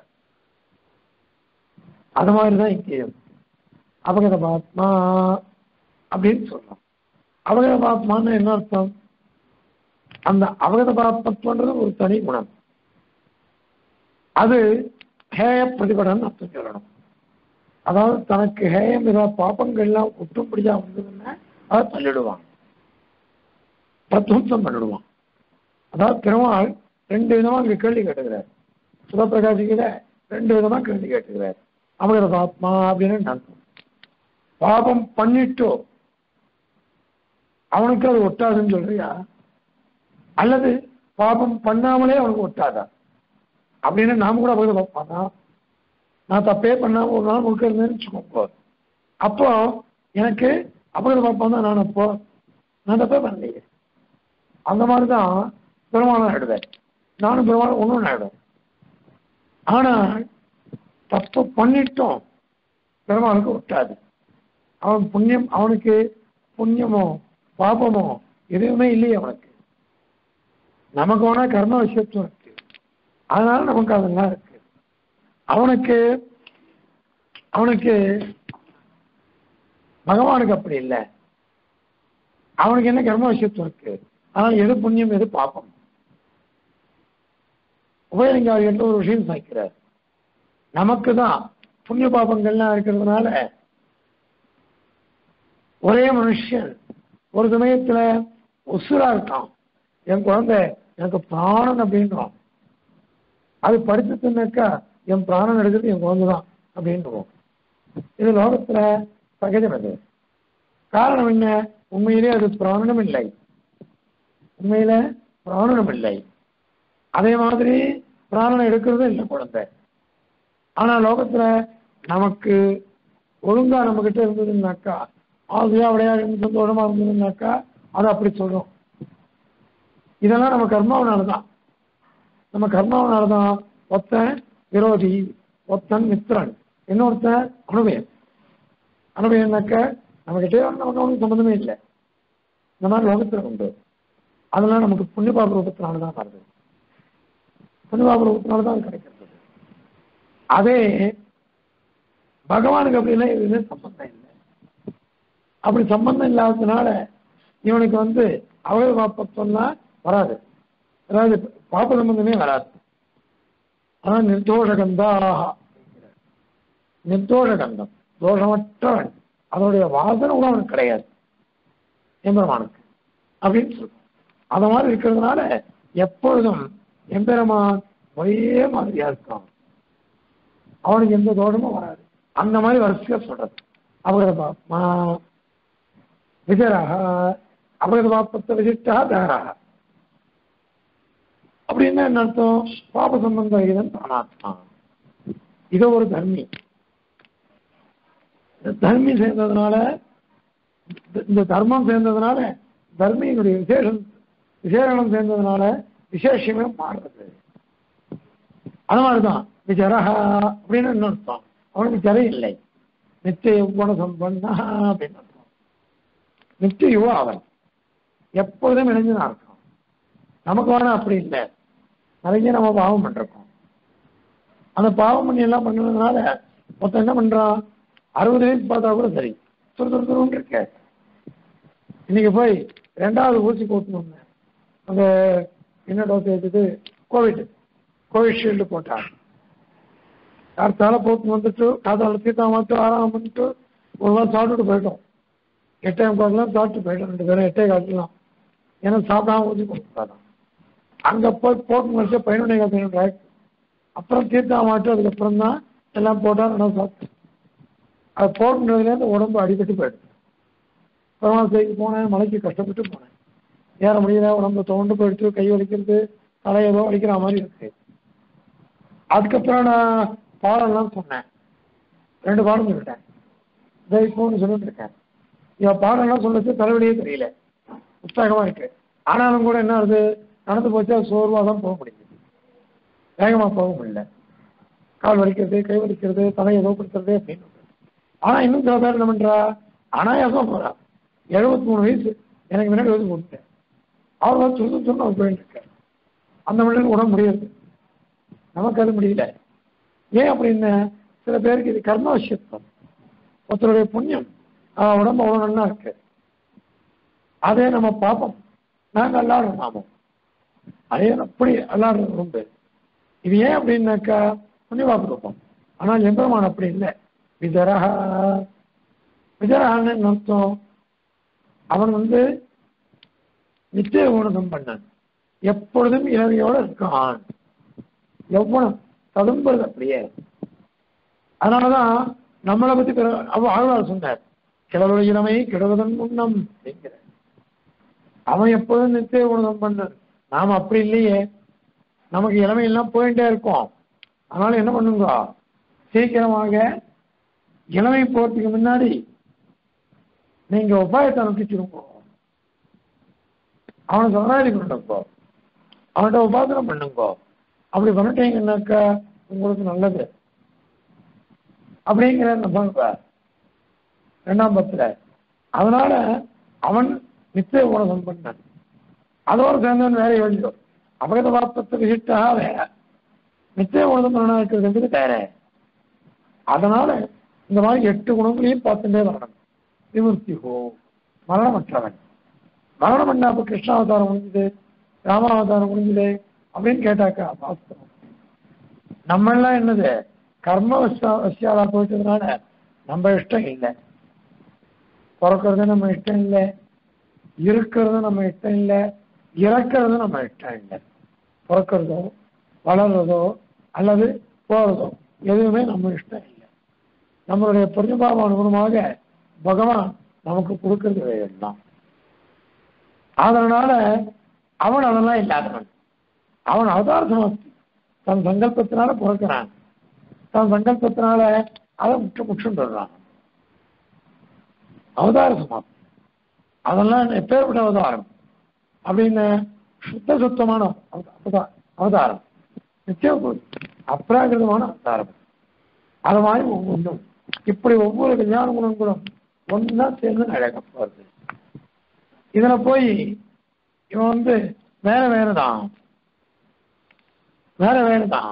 அது மாதிரிதான் இங்கேயும் அபகத பாத்மா அப்படின்னு சொல்லலாம் அவகத பாத்மான்னு என்ன அர்த்தம் அந்த அவகத பாத்மத்துவன்றது ஒரு தனி குணம் அது ஹேய பிரதிபடன் அர்த்தம் சொல்லணும் அதாவது தனக்கு ஹேயம் ஏதாவது பாப்பங்கள்லாம் ஒட்டும்படியா வந்ததுன்னா அதை தள்ளிடுவான் பிரத்வம்சம் பண்ணிடுவான் அதாவது பெருமாள் ரெண்டு விதமா இங்க கேள்வி கேட்டுக்கிறார் சுதப்பிரகாசிக்கிற ரெண்டு விதமா கேள்வி கேட்டுக்கிறார் அவகத பாத்மா அப்படின்னு அர்த்தம் பாபம் பண்ணிட்டோ அவனுக்கு அது ஒட்டாதுன்னு சொல்றியா அல்லது பாபம் பண்ணாமலே அவனுக்கு ஒட்டாதா அப்படின்னு நாம கூட அபகத பார்ப்பானா நான் தப்பே பண்ணாம ஒரு நாள் முழுக்க இருந்தேன்னு வச்சுக்கோங்க அப்போ எனக்கு அபகத பார்ப்பான் தான் நான் அப்போ நான் தப்பே பண்ணலையே அந்த மாதிரி தான் பெருமானம் ஆயிடுவேன் நானும் பெருமானம் ஒன்றும் ஆயிடும் ஆனால் தப்பு பண்ணிட்டோம் பெருமாளுக்கு ஒட்டாது அவன் புண்ணியம் அவனுக்கு புண்ணியமோ பாபமோ எதுவுமே இல்லையே அவனுக்கு நமக்கு வேணா கர்ம விஷயத்தும் இருக்கு அதனால நமக்கு அதெல்லாம் இருக்கு அவனுக்கு அவனுக்கு பகவானுக்கு அப்படி இல்லை அவனுக்கு என்ன கர்ம விஷயத்துவம் இருக்கு ஆனால் எது புண்ணியம் எது பாப்பம் உபயலிங்காவியன்ற ஒரு விஷயம் சாய்க்கிறார் நமக்கு தான் புண்ணிய பாபங்கள்லாம் இருக்கிறதுனால ஒரே மனுஷன் ஒரு சமயத்துல உசுரா இருக்கான் என் குழந்தை எனக்கு பிராணன் அப்படின்றான் அது படிச்சதுன்னாக்கா என் பிராணன் எடுக்கிறது என் குழந்தை தான் அப்படின்றோம் இது லோகத்துல சகஜம் அது காரணம் என்ன உண்மையிலே அது பிராணனும் இல்லை உண்மையில பிராணனும் இல்லை அதே மாதிரி பிராணனை எடுக்கிறதும் இல்லை குழந்தை ஆனா லோகத்துல நமக்கு ஒழுங்கா நம்ம கிட்ட இருந்ததுன்னாக்கா ஆசையா விளையாடு சந்தோஷமா இருந்ததுன்னாக்கா அதை அப்படி சொல்றோம் இதெல்லாம் நம்ம கர்மாவனால தான் நம்ம கர்மாவனால தான் ஒத்தன் விரோதி ஒத்தன் மித்திரன் இன்னொருத்தன் அனுபயம் அனுபயம்னாக்க நம்ம கிட்டே நமக்கு அவனுக்கு சம்மந்தமே இல்லை இந்த மாதிரி லோகத்துல உண்டு அதெல்லாம் நமக்கு புண்ணியபாப ரூபத்தினால தான் வருது புண்ணியபாப ரூபத்தினால தான் அது கிடைக்கிறது அதே பகவானுக்கு அப்படின்னா எதுவுமே சம்பந்தம் இல்லை அப்படி சம்பந்தம் இல்லாததுனால இவனுக்கு வந்து அவய பாப்பத்தம்லாம் வராது அதாவது பாப்ப சம்பந்தமே வராது ஆனா நிர்தோஷகந்தாக நிர்தோஷகந்தம் தோஷமற்றவன் அதனுடைய வாசனை கூட அவனுக்கு கிடையாது எம்பெருமானுக்கு அப்படின்னு சொல்லுவோம் அந்த மாதிரி இருக்கிறதுனால எப்பொழுதும் எம்பெருமான் ஒரே மாதிரியா இருக்கான் அவனுக்கு எந்த தோஷமும் வராது அந்த மாதிரி வரிசையா சொல்றது அபகத விஜராக அபகத பாப்பத்த விசிஷ்டா தாராக அப்படின்னா என்ன அர்த்தம் பாப சம்பந்த விகிதம் தானாத்மா இது ஒரு தர்மி இந்த தர்மி சேர்ந்ததுனால இந்த தர்மம் சேர்ந்ததுனால தர்மியினுடைய விசேஷம் விசேஷனம் சேர்ந்ததுனால விசேஷமே மாறுறது அது மாதிரிதான் விஜரஹா அப்படின்னு என்ன அர்த்தம் அவனுக்கு ஜரை இல்லை நித்திய யௌவன சம்பன்னா அப்படின்னு அர்த்தம் நித்திய யுவா அவன் எப்பொழுதும் இணைஞ்சுதான் இருக்கான் நமக்கு வேணா அப்படி இல்லை நிறைய நம்ம பாவம் பண்றோம் அந்த பாவம் பண்ணி எல்லாம் பண்ணதுனால மொத்தம் என்ன பண்றான் அறுபது வயசு பார்த்தா கூட சரி துரு துரு துருன்னு இருக்க இன்னைக்கு போய் ரெண்டாவது ஊசி போட்டணும்னு அந்த என்ன டோஸ் எடுத்தது கோவிட் கோவிஷீல்டு போட்டார் அடுத்தால போட்டு வந்துட்டு காதால தீர்த்தா மாட்டு ஆறாம் பண்ணிட்டு ஒரு வாரம் சாப்பிட்டுட்டு போயிட்டோம் எட்டே முக்கால்லாம் சாப்பிட்டு போயிட்டோம் ரெண்டு பேரும் எட்டே காட்டலாம் ஏன்னா சாப்பிடாம ஊசி போட்டுருக்காதான் அங்க போய் போட்டு முடிச்ச பதினொன்னே கால் பதினொன்று ஆயிடுச்சு அப்புறம் தீர்த்தா மாட்டு அதுக்கப்புறம் தான் எல்லாம் போட்டா நல்லா சாப்பிட்டு அது போட்டுனதுலேருந்து உடம்பு அடிபட்டு போயிடுது பரமாசைக்கு போனேன் மலைக்கு கஷ்டப்பட்டு போனேன் ஏற முடியல உடம்பு தோண்டு போயிடுச்சு கை வலிக்கிறது தலை ஏதோ வலிக்கிற மாதிரி இருக்கு அதுக்கப்புறம் நான் பாடம்லாம் சொன்னேன் ரெண்டு பாடம் சொல்லிட்டேன் இதை இப்போன்னு சொல்லிட்டு இருக்கேன் இவன் பாடம்லாம் சொல்லிச்சு தலைவலியே தெரியல உற்சாகமா இருக்கு ஆனாலும் கூட என்ன ஆகுது நடந்து போச்சா சோர்வா தான் போக முடியுது வேகமா போக முடியல கால் வலிக்கிறது கை வலிக்கிறது தலை ஏதோ படுத்துறது அப்படின்னு ஆனா இன்னும் சில பேர் என்ன பண்றா அனாயாசமா போறா எழுபத்தி மூணு வயசு எனக்கு முன்னாடி வந்து போட்டுட்டேன் அவர் வந்து சொல்லு சொன்னு அவர் போயிட்டு இருக்காரு அந்த மனிதனுக்கு உடம்பு முடியாது நமக்கு அது முடியல ஏன் அப்படின்னு சில பேருக்கு இது கர்ம விஷயத்தம் ஒருத்தருடைய புண்ணியம் ஆஹ் உடம்பு அவ்வளோ நல்லா இருக்கு அதே நம்ம பார்ப்போம் நாங்கள் அல்லாடுறோம் நாமும் அதே அப்படி அல்லாடுறது உண்டு இது ஏன் அப்படின்னாக்கா புண்ணியவாக்கு இருப்போம் ஆனால் எம்பெருமான் அப்படி இல்லை விஜரஹா விஜரஹான்னு அர்த்தம் அவன் வந்து நித்திய குணம் பண்ணான் எப்பொழுதும் இளமையோட இருக்கான் எவ்வளவு ததும்புறது அப்படியே அதனாலதான் நம்மளை பத்தி பிற அவ ஆழ்வார் சொன்னார் கிழவர இளமை கிழவதன் முன்னம் அப்படிங்கிற அவன் எப்பொழுதும் நித்திய குணம் பண்ணான் நாம அப்படி இல்லையே நமக்கு இளமையெல்லாம் போயிட்டே இருக்கோம் அதனால என்ன பண்ணுங்க சீக்கிரமாக இளமை போறதுக்கு முன்னாடி நீங்க உபாயத்தை அனுப்பிச்சிருங்க அவனை சரணாதி பண்ணுங்கோ அவன்கிட்ட உபாசனை பண்ணுங்கோ அப்படி பண்ணிட்டீங்கன்னாக்கா உங்களுக்கு நல்லது அப்படிங்கிற நம்ம ரெண்டாம் பத்துல அதனால அவன் நிச்சய உணவம் பண்ணான் அதோடு சேர்ந்தவன் வேற எழுதிடும் அபகத வாப்பத்தை விசிட்டா வேற நிச்சய உணவம் பண்ணா இருக்கிறது வேற அதனால இந்த மாதிரி எட்டு குணங்களையும் பார்த்துட்டே வரணும் விமுர்த்தி ஹோ மரணமற்றவன் மரணம் என்ன அப்ப கிருஷ்ணாவதாரம் முடிஞ்சது ராமாவதாரம் முடிஞ்சது அப்படின்னு கேட்டாக்கா வாஸ்தவம் நம்ம எல்லாம் என்னது கர்ம வசா வசியாலா போயிட்டதுனால நம்ம இஷ்டம் இல்லை பிறக்கிறது நம்ம இஷ்டம் இல்லை இருக்கிறது நம்ம இஷ்டம் இல்லை இறக்கிறது நம்ம இஷ்டம் இல்லை பிறக்கிறதோ வளர்றதோ அல்லது போறதோ எதுவுமே நம்ம இஷ்டம் இல்லை நம்மளுடைய பிரதிபாவ அனுகுணமாக பகவான் நமக்கு கொடுக்கறது எல்லாம் அதனால அவன் அதெல்லாம் இல்லாதவன் அவன் அவதாரசமாஸ்தி தன் சங்கல்பத்தினால பிறக்கிறான் தன் சங்கல்பத்தினால அதை முற்று முற்றுன்றான் அவதார சமாப்தி அதெல்லாம் எப்பேற்பட்ட அவதாரம் அப்படின்னு சுத்த சுத்தமான அவதா- அவதாரம் நிச்சயம் அப்ராகிருதமான அவதாரம் அது மாதிரி ஒவ்வொன்றும் இப்படி ஒவ்வொரு கல்யாண குணங்களும் ஒன்றா சேர்ந்து நடக்க போகுது இதுல போய் இவன் வந்து வேற வேற தான் வேற வேற தான்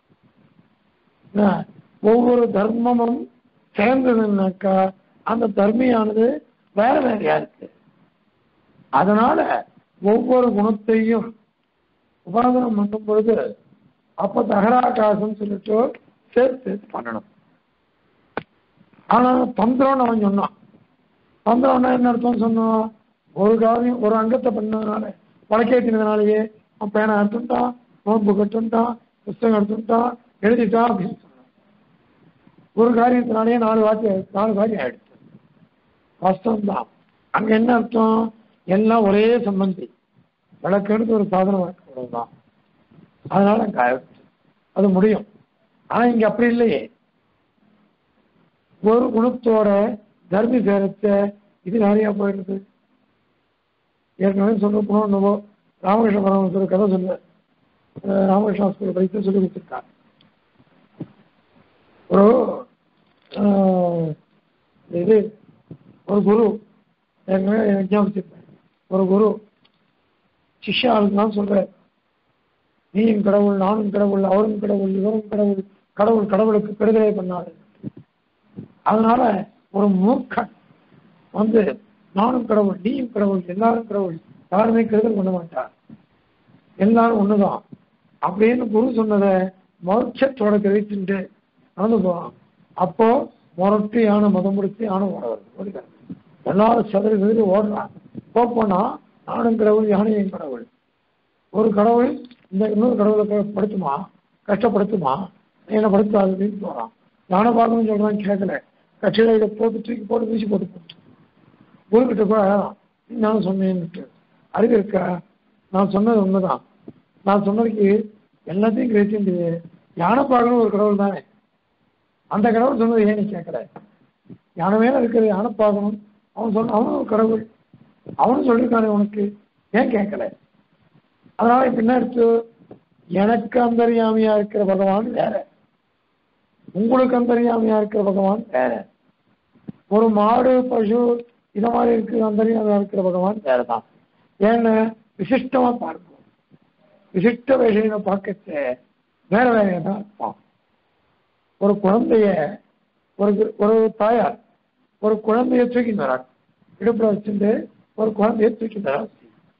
ஆஹ், ஒவ்வொரு தர்மமும் சேர்ந்ததுன்னாக்கா அந்த தர்மியானது வேற வேறையா இருக்கு அதனால ஒவ்வொரு குணத்தையும் உபாதனம் பண்ணும் பொழுது அப்ப தகராகாசம் சொல்லிட்டு சேர்த்து சேர்த்து பண்ணணும் ஆனா தந்திரம்னு அவன் சொன்னான் தந்திரம்னா என்ன அர்த்தம் சொன்னான் ஒரு காரியம் ஒரு அங்கத்தை பண்ணதுனால வழக்கேற்றினதுனாலயே அவன் பேனை எடுத்துட்டான் நோன்பு கட்டுட்டான் புஸ்தகம் எடுத்துட்டான் எழுதிட்டான் அப்படின்னு சொன்னான் ஒரு காரியத்தினாலேயே நாலு வாட்டி நாலு காரியம் ஆயிடுச்சு வாஸ்தவம் தான் அங்க என்ன அர்த்தம் எல்லாம் ஒரே சம்பந்தி விளக்கெடுத்து ஒரு சாதனம் அவ்வளவுதான் அதனால அங்க ஆயிடுச்சு அது முடியும் ஆனா இங்க அப்படி இல்லையே ஒரு குணத்தோட தர்மி சேரச்ச இது நிறையா போயிடுது ஏற்கனவே சொல்ல போனோம் என்னவோ ராமகிருஷ்ண பரமஹம்சர் ஒரு கதை சொல்ல அஹ் ராமகிருஷ்ண ஸ்கூல் படித்து சொல்லி கொடுத்துருக்கார் ஒரு ஆஹ், இது ஒரு குரு ஏற்கனவே எக்ஸாம் வச்சிருப்பேன் ஒரு குரு சிஷ்யாளுக்கு தான் சொல்றார் நீயும் கடவுள் நானும் கடவுள் அவரும் கடவுள் இவரும் கடவுள் கடவுள் கடவுளுக்கு கெடுதலை பண்ணாரு அதனால ஒரு மூர்க்கன் வந்து நானும் கடவுள் நீயும் கடவுள் எல்லாரும் கடவுள் யாருமே கெடுதல் பண்ண மாட்டார் எல்லாரும் ஒண்ணுதான் அப்படின்னு குரு சொன்னதை மோட்சத்தோட கிரகிச்சுட்டு நடந்து போறான் அப்போ முரட்டு யானை மதம் முடிச்சு யானை ஓட வருது ஓடிக்கிறாங்க எல்லாரும் சதுர சதுரி ஓடுறான் போனா நானும் கடவுள் யானையும் கடவுள் ஒரு கடவுள் இந்த இன்னொரு கடவுளை க- படுத்துமா கஷ்டப்படுத்துமா என்ன படுத்தாது அப்படின்னு போறான் யானை பார்க்கணும்னு சொல்றான் கேட்கல கட்சியில இதை போட்டு தூக்கி போட்டு வீசி போட்டு போட்டு குருக்கிட்ட கூட அழகாம் நீ நான் சொன்னேன்னுட்டு அறிவு இருக்கா நான் சொன்னது உண்மைதான் நான் சொன்னதுக்கு எல்லாத்தையும் கிரகிச்சு யானை பார்க்கணும் ஒரு கடவுள் தானே அந்த கடவுள் சொன்னது ஏன் நீ கேட்கல யானை மேல இருக்கிற யானை பார்க்கணும் அவன் சொன்ன அவனும் ஒரு கடவுள் அவனும் சொல்லியிருக்கானே உனக்கு ஏன் கேட்கல அதனால இப்ப என்ன எடுத்து எனக்கு அந்தரியாமையா இருக்கிற பகவான் வேற உங்களுக்கு அந்தரியாமையா இருக்கிற பகவான் வேற ஒரு மாடு பசு இத மாதிரி இருக்கிற அந்தரியாமையா இருக்கிற பகவான் வேற தான் ஏன்னு விசிஷ்டமா பார்க்கணும் விசிஷ்ட விஷயம் பார்க்கச்ச வேற வேற தான் இருப்பான் ஒரு குழந்தைய ஒரு ஒரு தாயார் ஒரு குழந்தைய தூக்கிட்டு வராங்க இடுப்புல வச்சுட்டு ஒரு குழந்தைய தூக்கிட்டு வராங்க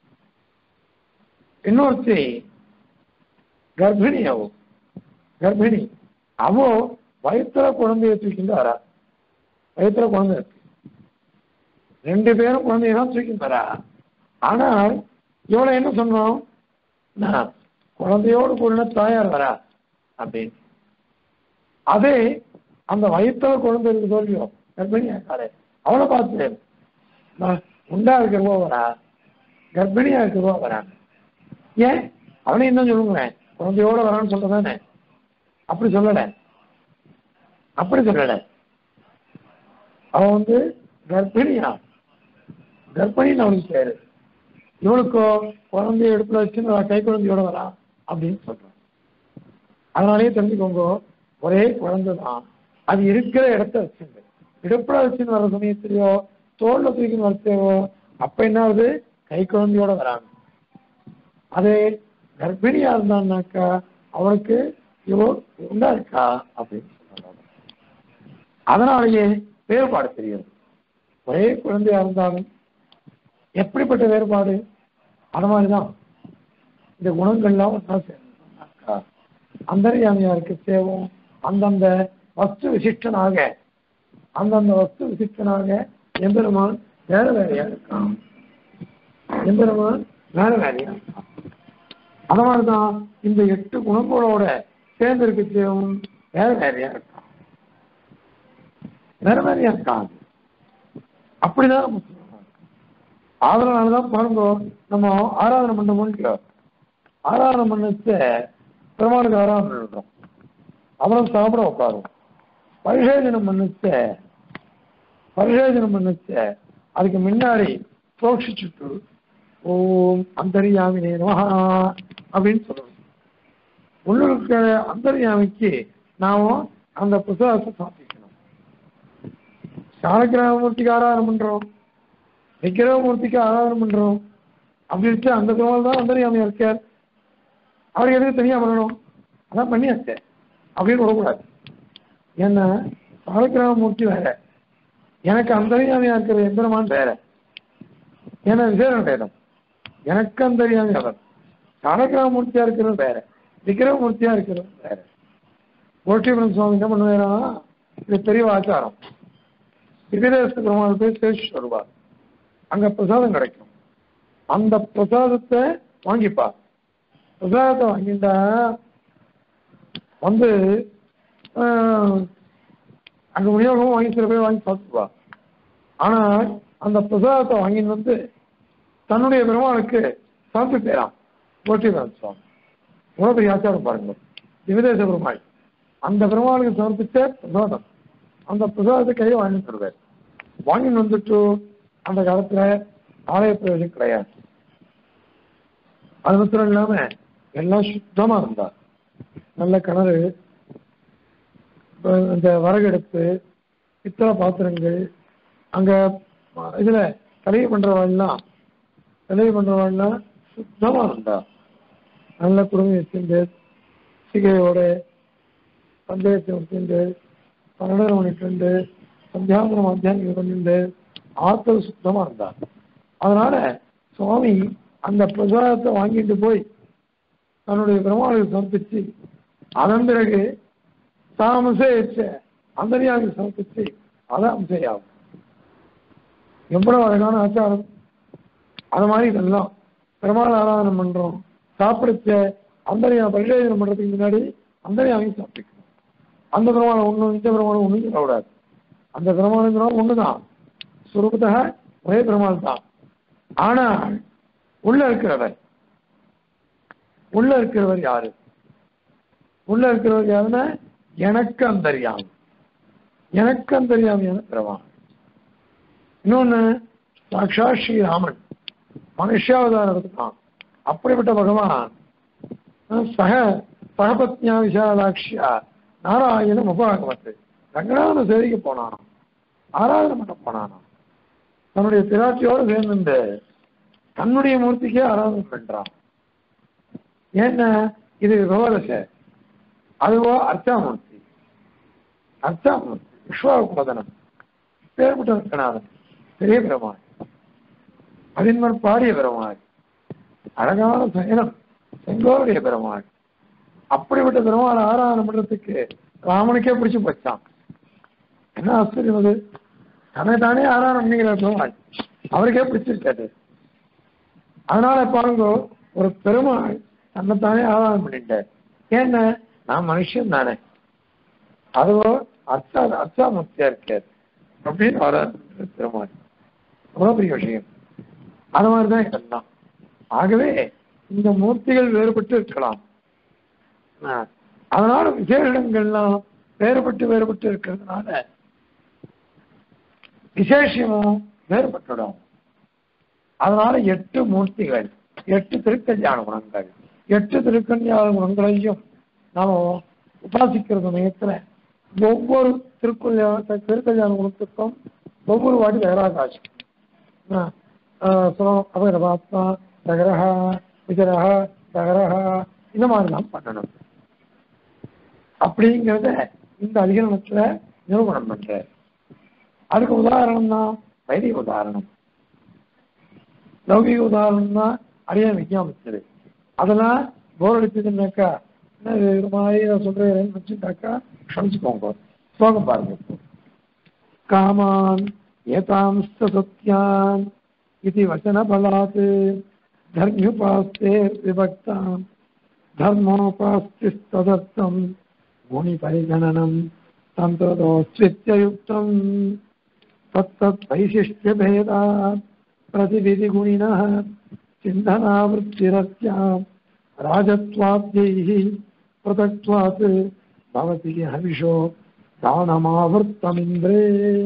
இன்னொருத்தி கர்ப்பிணி அவ கர்ப்பிணி அவோ வயிற்றுல குழந்தைய தூக்கிட்டு வரா வயிற்றுல குழந்தை இருக்கு ரெண்டு பேரும் குழந்தைய தான் தூக்கிட்டு வரா ஆனால் இவளை என்ன சொன்னோம் நான் குழந்தையோடு கூட தாயார் வரா அப்படின்னு அதே அந்த வயிற்றுல குழந்தை இருக்கு தோல்வியோ கர்ப்பிணி இருக்காரு அவளை பார்த்து நான் உண்டா இருக்கிறவோ வரா கர்ப்பிணியா இருக்கிறவோ வரா ஏன் அவனையும் தான் சொல்லுங்களேன் குழந்தையோட வரான்னு சொல்றதானே அப்படி சொல்லல அப்படி சொல்லல அவன் வந்து கர்ப்பிணியா கர்ப்பிணின்னு அவனுக்கு பேரு இவளுக்கோ குழந்தைய எடுப்புல வச்சு நான் கை குழந்தையோட வரா அப்படின்னு சொல்றான் அதனாலேயே தெரிஞ்சுக்கோங்க ஒரே குழந்தை தான் அது இருக்கிற இடத்த வச்சுங்க இடுப்புல வச்சுன்னு வர சமயத்திலையோ தோல்ல தூக்கின்னு வரத்தையோ அப்ப என்ன ஆகுது கை குழந்தையோட வராங்க அதே கர்ப்பிணியா இருந்தான்னாக்கா அவளுக்கு இவோ உண்டா இருக்கா அப்படின்னு சொல்றாங்க அதனாலேயே வேறுபாடு தெரியுது ஒரே குழந்தையா இருந்தாலும் எப்படிப்பட்ட வேறுபாடு அது மாதிரிதான் இந்த குணங்கள்லாம் ஒன்றா சேர்ந்தாக்கா அந்தரியாமையா இருக்க சேவம் அந்தந்த வஸ்து விசிஷ்டனாக அந்தந்த வஸ்து விசிஷ்டனாக எம்பெருமான் வேற வேறையா இருக்கான் எம்பெருமான் வேற வேறையா இருக்கான் அது மாதிரிதான் இந்த எட்டு குணங்களோட சேர்ந்து இருக்கச்சேவும் வேற வேறையா இருக்கான் வேற வேறையா இருக்கான் அப்படிதான் நம்ம சொல்லணும். அதனாலதான் பாருங்க நம்ம ஆராதனை பண்ண முடியல ஆராதனை பண்ணச்ச பெருமாளுக்கு ஆராதனை பண்றோம் அப்புறம் சாப்பிட உட்காரும் பரிசேதனம் பண்ணுச்ச பரிசேதனம் பண்ணுச்ச அதுக்கு முன்னாடி சோஷிச்சுட்டு ஓம் அந்தரியாமினே நமஹா அப்படின்னு சொல்லணும் உள்ளுக்க அந்தரியாமிக்கு நாம அந்த புத்தகத்தை சாப்பிக்கணும் சாலக்கிராமூர்த்திக்கு ஆராதனை பண்றோம் விக்கிரமூர்த்திக்கு ஆராதனை பண்றோம் அப்படின்ட்டு அந்த பெருமாள் தான் அந்தரியாமியா இருக்கார் அவர் எதுக்கு தனியா பண்ணணும் அதான் பண்ணியாச்சு அப்படின்னு விடக்கூடாது ஏன்னா சாலக்கிராமூர்த்தி வேற எனக்கு அந்தரியாமியா இருக்கிற எந்திரமான் வேற ஏன்னா விசேஷம் வேதம் எனக்கு அந்தரியாமி அவர் சாலக்கிராமூர்த்தியா இருக்கிறது வேற விக்கிரமூர்த்தியா இருக்கிறது வேற கோஷ்டிபுரம் சுவாமி என்ன பண்ணுவாரா இது பெரிய ஆச்சாரம் விவிதேச பெருமாள் போய் சேஷ் வருவார் அங்க பிரசாதம் கிடைக்கும் அந்த பிரசாதத்தை வாங்கிப்பா பிரசாதத்தை வாங்கிட்டா வந்து ஆஹ், அங்க விநியோகம் வாங்கி சில பேர் வாங்கி சாப்பிட்டுவா ஆனா அந்த பிரசாதத்தை வாங்கிட்டு வந்து தன்னுடைய பெருமாளுக்கு சாப்பிட்டு போயிடான் கோட்டிபுரம் சுவாமி எவ்வளவு பெரிய ஆச்சாரம் பாருங்க விவிதேச பெருமாள் அந்த பெருமாளுக்கு சமர்ப்பிச்ச பிரசாதம் அந்த பிரசாதத்தை கையை வாங்கிட்டு வருவார் வாங்கிட்டு வந்துட்டு அந்த காலத்துல ஆலய பிரவேசம் கிடையாது அது மாத்திரம் இல்லாம எல்லாம் சுத்தமா இருந்தா நல்ல கிணறு இப்ப இந்த வரகடுப்பு பித்தளை பாத்திரங்கள் அங்க இதுல கலையை பண்றவாள்லாம் கலையை பண்றவாள்லாம் சுத்தமா இருந்தா நல்ல குடும்பம் வச்சிருந்து சிகையோட சந்தேகத்தை வச்சிருந்து பன்னெண்டரை மணிக்கு ரெண்டு சந்தியாந்திரம் மத்தியானம் பண்ணிட்டு ஆத்தல் சுத்தமா இருந்தா அதனால சுவாமி அந்த பிரசாதத்தை வாங்கிட்டு போய் தன்னுடைய பெருமாளுக்கு சமர்ப்பிச்சு அதன் பிறகு தான் அம்சையச்ச அந்தரியாவுக்கு சமர்ப்பிச்சு அதான் அம்சையாகும் எவ்வளவு அழகான ஆச்சாரம் அது மாதிரி இதெல்லாம் பெருமாள் ஆராதனை பண்றோம் சாப்பிடுச்ச அந்தரியா பரிசோதனை பண்றதுக்கு முன்னாடி அந்தரியாவையும் சாப்பிட்டுக்கணும் அந்த பெருமாளை ஒண்ணு இந்த பெருமாளை ஒண்ணும் சொல்லக்கூடாது அந்த பெருமாளுங்கிறோம் ஒண்ணுதான் சுரூபத்தக ஒரே பெருமாள் தான் ஆனால் உள்ள இருக்கிறவர் உள்ள இருக்கிறவர் யாரு உள்ள இருக்கிறவர் யாருன்னா எனக்கு அந்தரியாமி எனக்கு அந்தரியாமியான பெருமாள் இன்னொன்னு சாட்சா ஸ்ரீராமன் மனுஷாவதாரம் எடுத்துக்கான் அப்படிப்பட்ட பகவான் அஹ், சக சகபத்னியா விஷாலாட்சியா நாராயணம் உபாகமத்து ரங்கநாதன சேவைக்கு போனானாம் ஆராதனை பண்ண போனானாம் தன்னுடைய பிராட்சியோடு சேர்ந்து தன்னுடைய மூர்த்திக்கே ஆராதனை பண்றான் ஏன்னா இது விவரச அதுவோ அர்ச்சாமூர்த்தி அர்ச்சாமூர்த்தி விஸ்வாபதனம் பேர்பட்ட ரங்கநாதன் பெரிய பெருமாள் அதின்மர் பாடிய பெருமாள் அழகான சயனம் செங்கோருடைய பெருமாள் அப்படிப்பட்ட பெருமாள் ஆராதனை பண்றதுக்கு ராமனுக்கே பிடிச்சு போச்சான் என்ன ஆச்சரியம் அது தன்னை தானே ஆராதனை பண்ணிக்கிற பெருமாள் அவருக்கே பிடிச்சிருக்காது அதனால பாருங்க ஒரு பெருமாள் தன்னைத்தானே ஆராதனை பண்ணிட்டார் ஏன்னா நான் மனுஷன் தானே அதுவோ அச்சா அச்சாமூர்த்தியா இருக்கார் அப்படின்னு ஆராதனை பெருமாள் அவ்வளோ பெரிய விஷயம் அது மாதிரிதான் இதெல்லாம் ஆகவே இந்த மூர்த்திகள் வேறுபட்டு இருக்கலாம் ஆ, அதனால விசேஷங்கள்லாம் வேறுபட்டு வேறுபட்டு இருக்கிறதுனால விசேஷமும் வேறுபட்டுடும் அதனால எட்டு மூர்த்திகள் எட்டு திருக்கல்யாண குணங்கள் எட்டு திருக்கல்யாண குணங்களையும் நாம உபாசிக்கிற சமயத்துல ஒவ்வொரு திருக்கல்யாண திருக்கல்யாண குணத்துக்கும் ஒவ்வொரு வாட்டி வேறாக ஆச்சு சொல்லணும் அபகரபாத்மா தகரஹ விஜரஹ தகரஹ இந்த மாதிரிலாம் பண்ணணும் அப்படிங்கிறத இந்த அதிகரணத்துல நிரூபணம் பண்ற அதுக்கு உதாரணம் தான் வைதிக உதாரணம் லௌகிக உதாரணம் தான் அடியா விஞ்ஞாபிச்சது அதெல்லாம் போர் அடிச்சதுன்னாக்கா என்ன இது ஒரு மாதிரி நான் சொல்றேன் வச்சுட்டாக்கா க்ஷமிச்சுக்கோங்க ஸ்லோகம் பாருங்க இப்போ. காமான் ஏதாம் சத்யான் இது வச்சனபலாத் தர்மியுபாஸ்தே விபக்தாம் धर्मोपास्तिस्तदर्थम् गुणिपरिगणनम् तन्त्रदोस्वित्ययुक्तम् तत्तद्वैशिष्ट्यभेदात् प्रतिविधिगुणिनः चिन्तनावृत्तिरस्याम् राजत्वाद्यैः पृथक्त्वात् भवति हविषो दानमावृत्तमिन्द्रे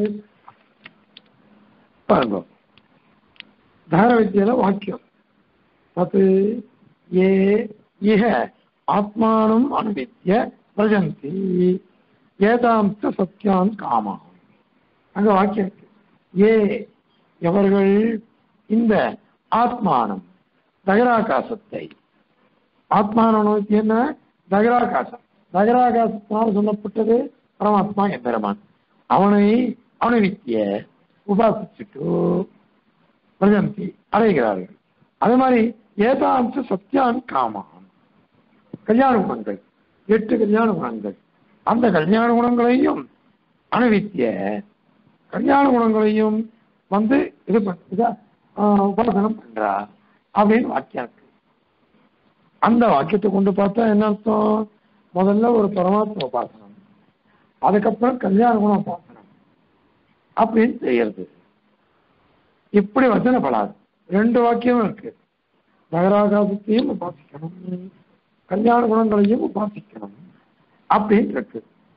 பாருங்க தார வித்தியில வாக்கியம் தத் ஏ இஹ ஆத்மானம் அனுவித்ய பிரஜந்தி ஏதாம்ச சத்தியான் காமா அங்க வாக்கியம் இருக்கு ஏ எவர்கள் இந்த ஆத்மானம் தகராகாசத்தை ஆத்மானம் நோக்கி என்ன தகராகாசம் தகராகாசத்தினால் சொல்லப்பட்டது பரமாத்மா எம்பெருமான் அவனை அனுவித்திய உபாசிச்சுட்டு பிரஜந்தி அடைகிறார்கள் அதே மாதிரி ஏதாம்ச சத்தியான் காமான் கல்யாண குணங்கள் எட்டு கல்யாண குணங்கள் அந்த கல்யாண குணங்களையும் அனுவித்திய கல்யாண குணங்களையும் வந்து இது பண்- இதா, ஆஹ், உபாசனம் பண்றா அப்படின்னு வாக்கியம் இருக்கு அந்த வாக்கியத்தை கொண்டு பார்த்தா என்ன அர்த்தம் முதல்ல ஒரு பரமாத்ம உபாசனம் அதுக்கப்புறம் கல்யாண குண உபாசனம் அப்படின்னு செய்யறது இப்படி வச்சனப்படாது ரெண்டு வாக்கியமும் இருக்கு நகராகாசத்தையும் உபாசிக்கணும் கல்யாண குணங்களையும் உபாசிக்கணும் அப்படின்னு இருக்கு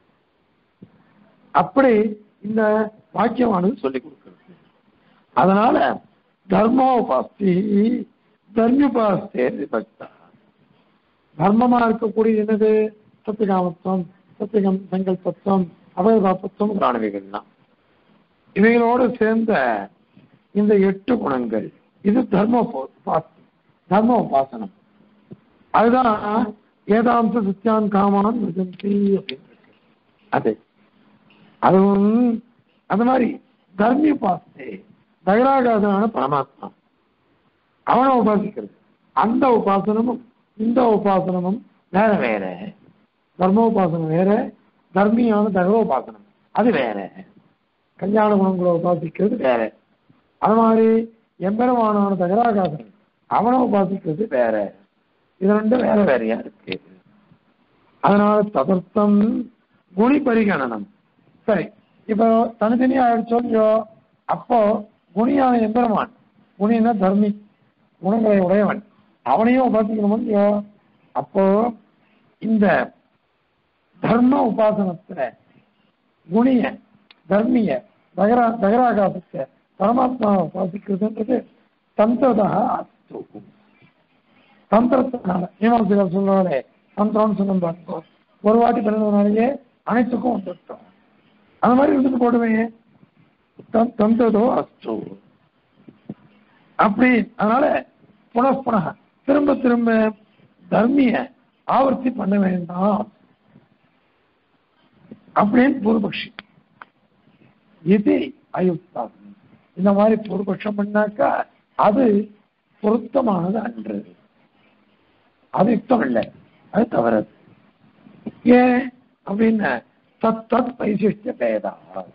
அப்படி இந்த வாக்கியமானது சொல்லி கொடுக்கிறது அதனால தர்மோபாஸ்தி தர்மியுபாஸ்தே விபக்தா தர்மமா இருக்கக்கூடிய என்னது சத்தியகாமத்துவம் சத்தியகம் சங்கல்பத்துவம் அபயபாப்பத்துவம் பிராணவிகள்லாம் இவைகளோடு சேர்ந்த இந்த எட்டு குணங்கள் இது தர்ம உபாசனம் தர்ம உபாசனம் அதுதான் ஏதாம்ச சத்தியான் காமான் விஜந்தி அப்படின்னு இருக்கு. அது அதுவும் அந்த மாதிரி தர்மி உபாசத்தை தகராகாதனான பரமாத்மா அவனை உபாசிக்கிறது அந்த உபாசனமும் இந்த உபாசனமும் வேற வேற தர்ம உபாசனம் வேற தர்மியான தகவ உபாசனம் அது வேற கல்யாண குணங்களை உபாசிக்கிறது வேற அது மாதிரி எம்பெருமானான தகராகாசன் அவனை உபாசிக்கிறது வேற இது ரெண்டும் வேற வேறையா இருக்கு அதனால ததர்த்தம் குணி பரிகணனம் சரி இப்போ தனித்தனியா ஆயிடுச்சோல்லையோ அப்போ குணியான எம்பெருமான் குணின்னா தர்மி குணங்களை உடையவன் அவனையும் உபாசிக்கணும் இல்லையோ அப்போ இந்த தர்ம உபாசனத்துல குணிய தர்மிய தகரா தகராகாசத்தை பரமாத்மாவை உபாசிக்கிறதுன்றது தந்திரதா அஸ்து தந்திரத்தினால மீமாம்சகர் சொல்றாலே தந்திரம்னு சொன்ன பார்த்தோம் ஒரு வாட்டி பிறந்ததுனாலேயே அனைத்துக்கும் வந்துட்டோம் அந்த மாதிரி இருந்துட்டு போடுவேன் தம்- தந்ததோ அஸ்து அப்படி அதனால புனః திரும்ப திரும்ப தர்மிய ஆவர்த்தி பண்ண வேண்டாம் அப்படின்னு பூர்வபக்ஷி இது அயுக்தாகும் இந்த மாதிரி பூர்வபக்ஷம் பண்ணாக்கா அது பொருத்தமானது அன்று அது யுக்தம் இல்லை அது தவறு ஏன் அப்படின்னு தத் தத் வைசிஷ்ட பேதா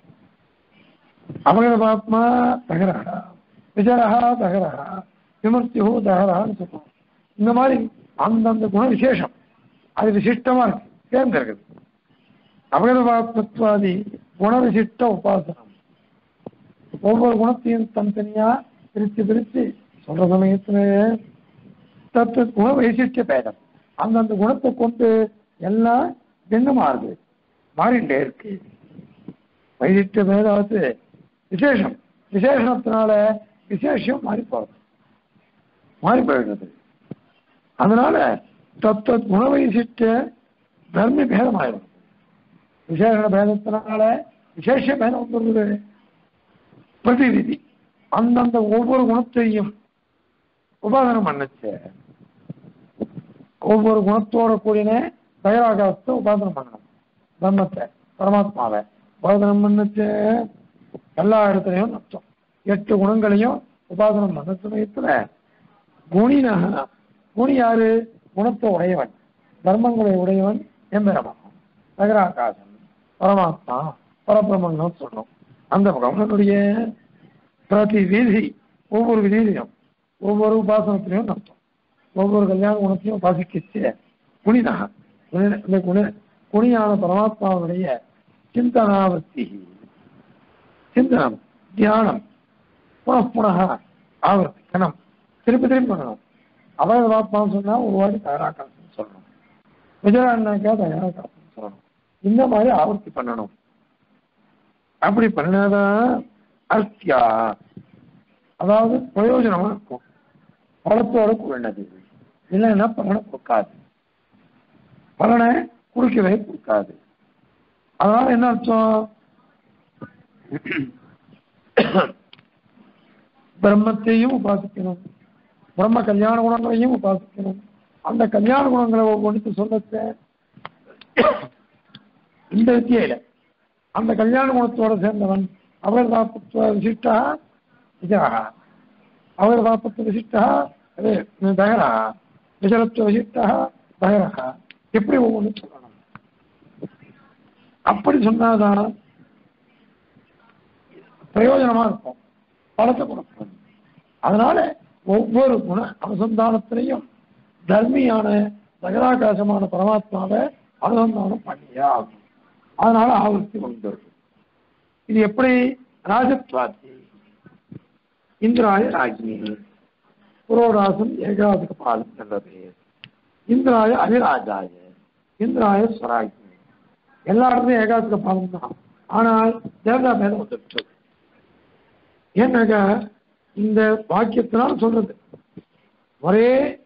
அவகரபாத்மா தகரா விஜரஹா தகரா விமர்த்தியோ தகரான்னு சொல்லுவோம் இந்த மாதிரி அந்தந்த குண விசேஷம் அது விசிஷ்டமா இருக்கு தேர்ந்தெடுக்குது அபகதபாத்மத்வாதி குணவிசிஷ்ட உபாசனம் ஒவ்வொரு குணத்தையும் தனித்தனியா பிரித்து பிரித்து சொல்ற சமயத்துல தத்து குண வைசிஷ்ட பேதம் அந்தந்த குணத்தை கொண்டு எல்லாம் என்ன மாறுது மாறிண்டே இருக்கு வைசிஷ்ட பேதாவது விசேஷம் விசேஷத்தினால விசேஷம் மாறி போறது மாறி போயிடுறது அதனால தத்துவ குண வைசிஷ்ட தர்ம பேதம் ஆயிடும் விசேஷ பேதத்தினால விசேஷ பேதம் வந்துருது பிரதிவிதி அந்தந்த ஒவ்வொரு குணத்தையும் உபாதனம் பண்ணச்சு ஒவ்வொரு குணத்தோட கூடின தயாராகத்தை உபாதனம் பண்ணணும் பிரம்மத்தை பரமாத்மாவை உபாதனம் பண்ணச்சு எல்லா இடத்துலையும் நஷ்டம் எட்டு குணங்களையும் உபாதனம் பண்ண சமயத்துல குணினக குணி யாரு குணத்தை உடையவன் தர்மங்களை உடையவன் எம்பெருமான் நகராகாசன் பரமாத்மா பரபிரமன்னு சொல்றோம் அந்த பிரம்மனுடைய பிரதி வீதி ஒவ்வொரு விதியிலையும் ஒவ்வொரு உபாசனத்திலையும் நடத்தும் ஒவ்வொரு கல்யாண குணத்தையும் உபாசிக்கிச்சு குணிதா குணி- இந்த குணி குணியான பரமாத்மாவுடைய சிந்தனாவர்த்தி சிந்தனம் தியானம் புனః ஆவர்த்திக்கணும் திருப்பி திருப்பி பண்ணணும் அவரது ஆத்மான்னு சொன்னா ஒரு வாட்டி தயாராக்கணும்னு சொல்லணும் விஜயாண்ணாக்கா தயாராக்கணும்னு சொல்லணும் இந்த மாதிரி ஆவர்த்தி பண்ணணும் அப்படி பண்ணாதான் அர்த்தியா அதாவது பிரயோஜனமா இருக்கும் பலத்தோட கூடினது இல்லைன்னா பலனை கொடுக்காது பலனை குடிக்கவே கொடுக்காது அதனால என்ன அர்த்தம் பிரம்மத்தையும் உபாசிக்கணும் பிரம்ம கல்யாண குணங்களையும் உபாசிக்கணும் அந்த கல்யாண குணங்களை ஒவ்வொன்று சொல்லத்த இந்த வித்தியில அந்த கல்யாண குணத்தோட சேர்ந்தவன் அவர் தாப்பத்துவ விசிஷ்டா இதா அவர் தாப்பத்துவ விசிஷ்டா அது தகரா விசலத்துவ விசிஷ்டா தகரா எப்படி ஒவ்வொன்று சொல்லணும் அப்படி சொன்னாதான் பிரயோஜனமா இருக்கும் பலத்தை கொடுக்கும் அதனால ஒவ்வொரு குண அனுசந்தானத்திலையும் தர்மியான நகராகாசமான பரமாத்மாவை அனுசந்தானம் பண்ணியே ஆகும் அதனால ஆவர்த்தி உண்டு இது எப்படி ராஜத்வாதி இந்திராய ராஜ்னி புரோராசம் ஏகாதிக பாலம் என்றது இந்திராய அதிராஜாய இந்திராய ஸ்வராஜ்னி எல்லா இடத்துலையும் ஏகாதிக பாலம் தான் ஆனால் தேவதா மேல வந்துட்டு ஏன்னாக்க இந்த வாக்கியத்தினால் சொல்றது ஒரே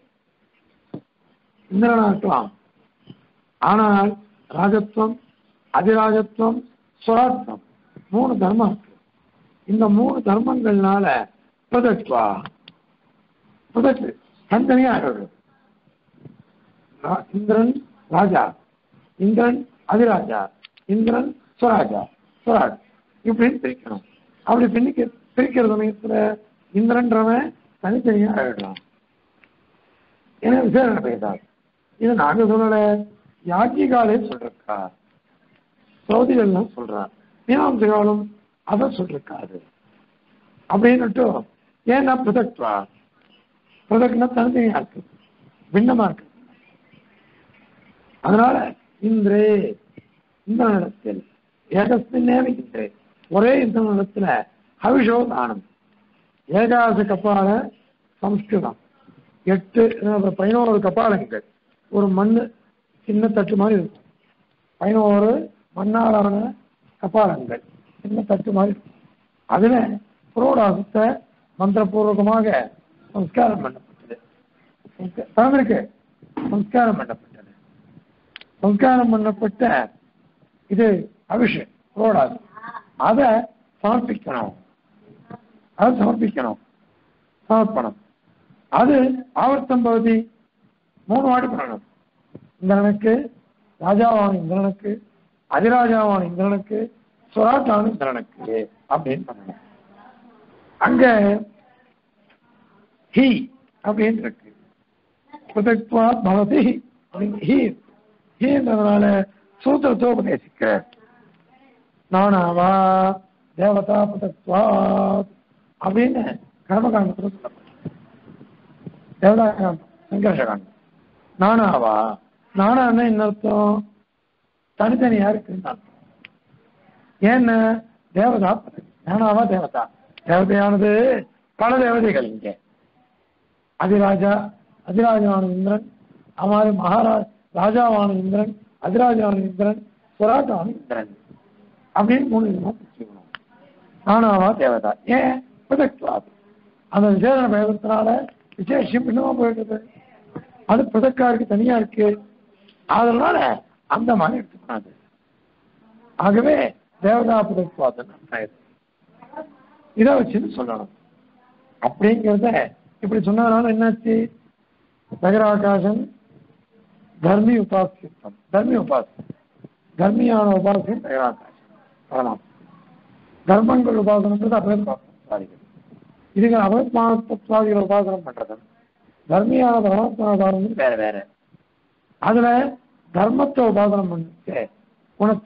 இந்திரனா இருக்கலாம் ஆனால் ராஜத்துவம் அதிராஜத்துவம் சுராத்வம் மூணு தர்மம் இருக்கு இந்த மூணு தர்மங்கள்னால பிரதட்வா பிரதட்டு தனித்தனியா ஆகிறது ரா- இந்திரன் ராஜா இந்திரன் அதிராஜா இந்திரன் சுராஜா சுராஜ் இப்படின்னு பிரிக்கணும் அப்படி பிரிக்க பிரிக்கிற சமயத்துல இந்திரன்றவன் தனித்தனியா ஆயிடலாம் ஏன்னா விசேஷ பேசாது இது நாங்க சொல்லல யாக்கிகாலே சொல்றா சௌதிகள்லாம் சொல்றார் மீனாம்சகாலும் அதை சொல்லிருக்காரு அப்படின்னுட்டு ஏன்னா பிரதக்வா பிரதக்னா தனித்தனியா இருக்கு பின்னமா இருக்கு அதனால இன்றே இந்த இடத்தில் ஏகஸ்மின்னே இன்றே ஒரே இந்த இடத்துல ஹவிஷோ தானம் ஏகாச கப்பால சம்ஸ்கிருதம் எட்டு அஹ், பதினோரு கபாலங்கள் ஒரு மண்ணு சின்ன தட்டு மாதிரி இருக்கும் பதினோரு மண்ணாலான கபாலங்கள் சின்ன தட்டு மாதிரி இருக்கும் அதுல புரோடாசத்தை மந்திரபூர்வகமாக சம்ஸ்காரம் பண்ணப்பட்டது சம்ஸ்க- திறந்திருக்கு சம்ஸ்காரம் பண்ணப்பட்டது சம்ஸ்காரம் பண்ணப்பட்ட இது அபிஷேக் புரோடாசம் அதை சமர்ப்பிக்கணும் அதை சமர்ப்பிக்கணும் சமர்ப்பணம் அது ஆவர்த்தம் பகுதி மூணு வாட்டி பண்ணணும் இந்திரனுக்கு ராஜாவான இந்திரனுக்கு அதிராஜாவான இந்திரனுக்கு சுராட்டான இந்திரனுக்கு அப்படின்னு பண்ணணும் அங்க ஹி அப்படின்னு இருக்கு புதக்வா பவதி அப்படின்னு ஹி ஹீன்றதுனால சூத்திரத்தை உபதேசிக்க நானாவா தேவதா புதக்வா அப்படின்னு கர்மகாண்டத்தில் சொல்லப்படும் தேவதா காண்டம் சங்கர்ஷ காண்டம் நானாவா நானான்னா என்ன அர்த்தம் தனித்தனியா இருக்குன்னு அர்த்தம் ஏன்னா தேவதா பதவி நானாவா தேவதா தேவதையானது பல தேவதைகள் இங்கே அதிராஜா அதிராஜாவான இந்திரன் அமாரி மகாராஜ் ராஜாவான இந்திரன் அதிராஜாவான இந்திரன் சுராஜாவான இந்திரன் அப்படின்னு மூணு விதமா பிரிச்சுக்கணும் நானாவா தேவதா ஏன் பிரதக்வாது அந்த விசேஷ பேதத்தினால விசேஷம் இன்னுமா போயிடுது அது பிரதக்காருக்கு தனியா இருக்கு அதனால அந்த மாதிரி எடுத்துக்கூடாது ஆகவே தேவதா பிரதக்வாதன் அர்த்தம் இது. இதை வச்சுன்னு சொல்லணும் அப்படிங்கிறத இப்படி சொன்னதுனால என்னாச்சு நகராகாசம் தர்மி உபாசித்தம் தர்மி உபாசம் தர்மியான உபாசம் நகராகாசம் வரலாம் தர்மங்கள் உபாசனம்ன்றது அபயத்வாதிகள் இதுக்கு அபயத்மாத்வாதிகள் உபாசனம் பண்றது தர்மியான பரமாத்மாதாரம் வேற வேற அதுல தர்மத்தை உபாசனம் பண்ணிச்சு குணத்தை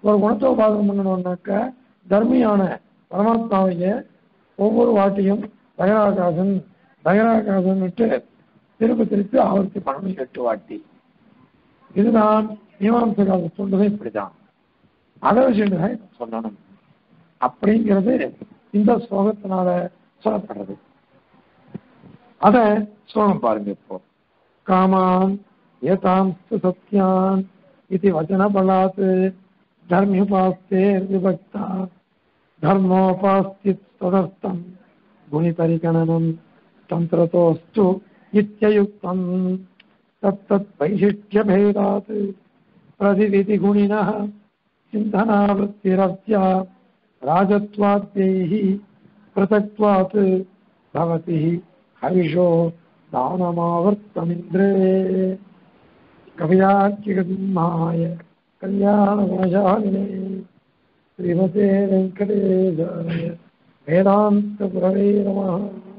ஒரு குணத்தை உபாசனம் பண்ணணும்னாக்க தர்மியான பரமாத்மாவையே ஒவ்வொரு வாட்டியும் தகராகாசன் தகராகாசன் விட்டு திருப்பி திருப்பி ஆவர்த்தி பண்ணணும் எட்டு வாட்டி இதுதான் மீமாம்சகால சொல்றதே இப்படிதான் அதை வச்சுட்டு தான் சொல்லணும் அப்படிங்கிறது இந்த ஸ்லோகத்தினால சொல்லப்படுறது அத சொல்லணும் பாருங்க இப்போ காமான் ஏதாம் சத்யான் இது வச்சன பலாத் தர்மியுபாஸ்தே விபக்தா தர்மோபாஸ்தி ததர்த்தம் குணிபரிகணனம் தந்திரத்தோஸ்து இத்தியுக்தம் தத்தத் வைசிஷ்டியபேதாத் பிரதிவிதி குணினः சிந்தனாவृत्तिरस्या राजत्वाद्यैः पृथक्त्वात् भवति हविषो दानमावर्तमिन्द्रे कवियाज्ञगन्माय कल्याणवशालिने श्रीमते वेङ्कटेशाय वेदान्तपुरवे नमः